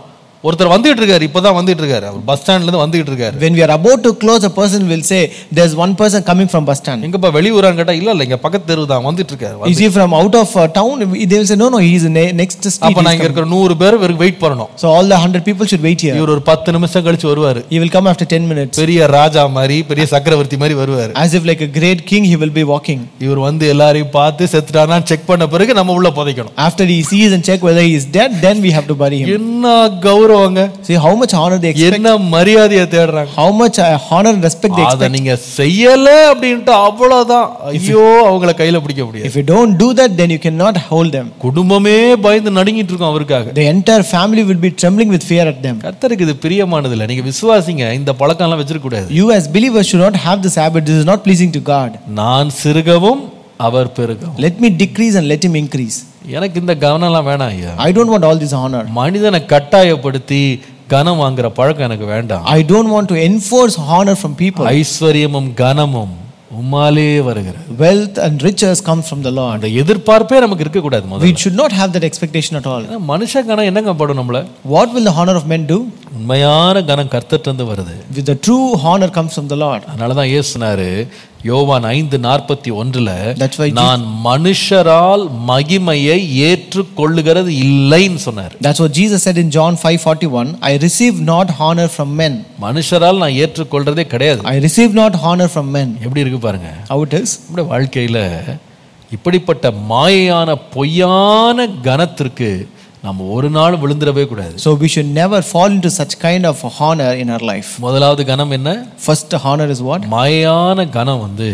ஒருத்தர் வந்துட்டு இருக்காரு இப்பதான் வந்துட்டு இருக்காரு அவர் பஸ் ஸ்டாண்ட்ல இருந்து வந்துட்டு இருக்காரு When we are about to close, a person will say, There's one person coming from bus stand. எங்கப்பா வெளியூரான்னு கேட்டா இல்ல இல்ல இங்க பக்கத்து தெரு தான் வந்துட்டு இருக்காரு Is he from out of uh, town? They will say, No, no, he is ne- next street. அப்ப நான் இங்க இருக்கிற நூறு பேர் வெயிட் பண்ணணும் So all the hundred people should wait here. இவர் ஒரு பத்து நிமிஷம் கழிச்சு வருவாரு He will come after 10 minutes. பெரிய ராஜா மாதிரி பெரிய சக்கரவர்த்தி மாதிரி வருவாரு As if like a great king, he will be walking. இவர் வந்து எல்லாரையும் பார்த்து செத்துட்டானான்னு செக் பண்ண பிறகு நம்ம உள்ள புதைக்கணும் After he sees and check whether he is dead, then we have to bury him. என்ன கௌரவங்க See how much honor they expect, என்ன மரியாதையை தேடுறாங்க how much uh, honor and respect they அத expect. நீங்க செய்யல அப்படின்ட்டு அவ்வளவுதான் ஐயோ அவங்கள கையில பிடிக்க முடியாது If you don't do that, then you cannot hold them. குடும்பமே பயந்து நடுங்கிட்டு இருக்கோம் அவருக்காக The entire family will be trembling with fear at them. கர்த்தருக்கு இது பிரியமானது இல்ல நீங்க விசுவாசிங்க இந்த பழக்கம் எல்லாம் வச்சிருக்க கூடாது You as believers should not have this habit. This is not pleasing to God. நான் சிறுகவும் அவர் பெருகவும் Let me decrease and let him increase. எனக்கு இந்த கவனம் எல்லாம் வேணாம் ஐயா I don't want all this honor. மனிதனை கட்டாயப்படுத்தி கனம் வாங்குற பழக்கம் எனக்கு வேண்டாம் I don't want to enforce honor from people. ஐஸ்வர்யமும் கனமும் உம்மாலே வருகிறது Wealth and riches come from the Lord. அந்த எதிர்பார்ப்பே நமக்கு இருக்க கூடாது முதல்ல We should not have that expectation at all. ஏன்னா மனுஷ கனம் என்னங்க படும் நம்மள What will the honor of men do? உண்மையான கனம் கர்த்தர்ட்ட வருது With the true honor comes from the Lord. அதனாலதான் இயேசுனாரு யோவான் ஐந்து நாற்பத்தி ஒன்றுல That's why நான் மனுஷரால் மகிமையை ஏற்றுக்கொள்ளுகிறது இல்லைன்னு சொன்னார் That's what Jesus said in John 5:41. I receive not honor from men. மனுஷரால் நான் ஏற்றுக்கொள்றதே கிடையாது I receive not honor from men. எப்படி இருக்கு பாருங்க How it is? நம்முடைய வாழ்க்கையில இப்படிப்பட்ட மாயையான பொய்யான கனத்திற்கு நம்ம ஒரு நாள் விழுந்துடவே கூடாது So we should never fall into such kind of honor in our life. முதலாவது கனம் என்ன First honor is what? மாயான கனம் வந்து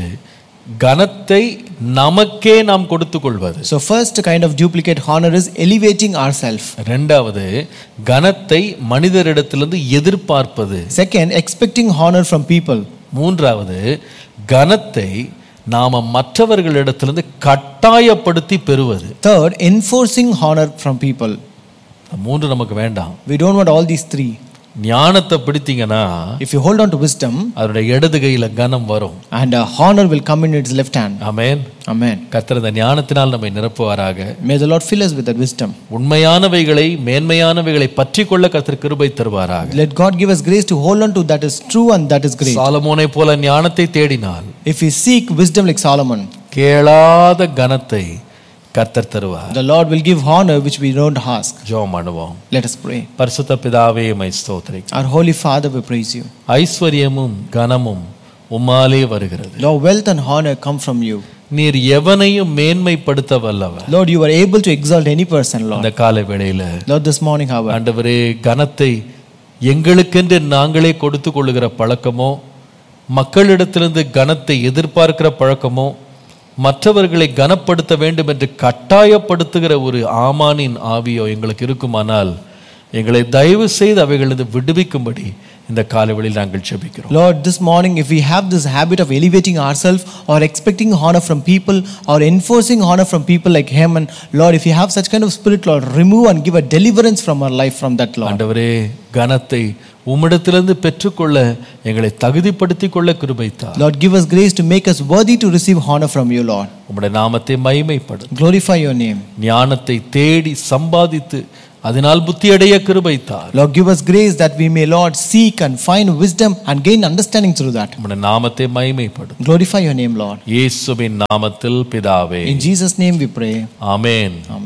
கனத்தை நமக்கே நாம் கொடுத்து கொள்வது So first kind of duplicate honor is elevating ourselves. ரெண்டாவது கனத்தை மனிதரிடத்திலிருந்து எதிர்பார்ப்பது Second, expecting honor from people. மூன்றாவது கனத்தை நாம மற்றவர்களிடத்திலிருந்து கட்டாயப்படுத்தி பெறுவது Third, enforcing honor from people. இந்த மூன்று நமக்கு வேண்டாம் We don't want all these three. ஞானத்தை பிடித்தீங்கன்னா If you hold on to wisdom, அதனுடைய இடது கையில கனம் வரும் and uh, honor will come in its left hand. Amen Amen. கர்த்தர் இந்த ஞானத்தினால் நம்மை நிரப்புவாராக May the Lord fill us with that wisdom. உண்மையானவைகளை மேன்மையானவைகளை பற்றி கொள்ள கர்த்தர் கிருபை தருவாராக Let God give us grace to hold on to that is true and that is great. சாலமோனை போல ஞானத்தை தேடினால் If we seek wisdom like Solomon, கேளாத கனத்தை கர்த்தர் தருவார் the Lord will give honor which we don't ask. ஜெபம் பண்ணுவோம் Let us pray. பரிசுத்த பிதாவே மை ஸ்தோத்திரி Our Holy Father, we praise you. ஐஸ்வர்யமும் கனமும் உம்மாலே வருகிறது Lord, wealth and honor come from you. நீர் எவனையும் மேன்மைப்படுத்த வல்லவர் Lord, you are able to exalt any person, Lord. அந்த காலை வேளையில Lord, this morning, however, ஆண்டவரே கனத்தை எங்களுக்கென்று நாங்களே கொடுத்து கொள்ளுகிற பழக்கமோ மக்களிடத்திலிருந்து கனத்தை எதிர்பார்க்கிற பழக்கமோ மற்றவர்களை கனப்படுத்த வேண்டும் என்று கட்டாயப்படுத்துகிற ஒரு ஆமானின் ஆவியோ எங்களுக்கு இருக்குமானால் எங்களை தயவு செய்து அவைகளிலிருந்து விடுவிக்கும்படி இந்த காலவெளியில் நாங்கள் ஜெபிக்கிறோம் Lord, this morning, if we have this habit of elevating ourselves or expecting honor from people or enforcing honor from people like Haman, Lord, if you have such kind of spirit, Lord, remove and give a deliverance from our life from that, Lord. ஆண்டவரே கனத்தை உம்மிடத்திலிருந்து பெற்றுக்கொள்ள எங்களை தகுதிப்படுத்திக் கொள்ள கிருபைத்தார் Lord, give us grace to make us worthy to receive honor from you, Lord. உம்முடைய நாமத்தை மகிமைப்படும் Glorify your name. ஞானத்தை தேடி சம்பாதித்து அதனால் புத்தியடைய கிருபைத்தார் Lord, give us grace that we may, Lord, seek and find wisdom and gain understanding through that. உம்முடைய நாமத்தை மகிமைப்படும் Glorify your name, Lord. இயேசுவின் நாமத்தில் பிதாவே In Jesus' name we pray. Amen Amen.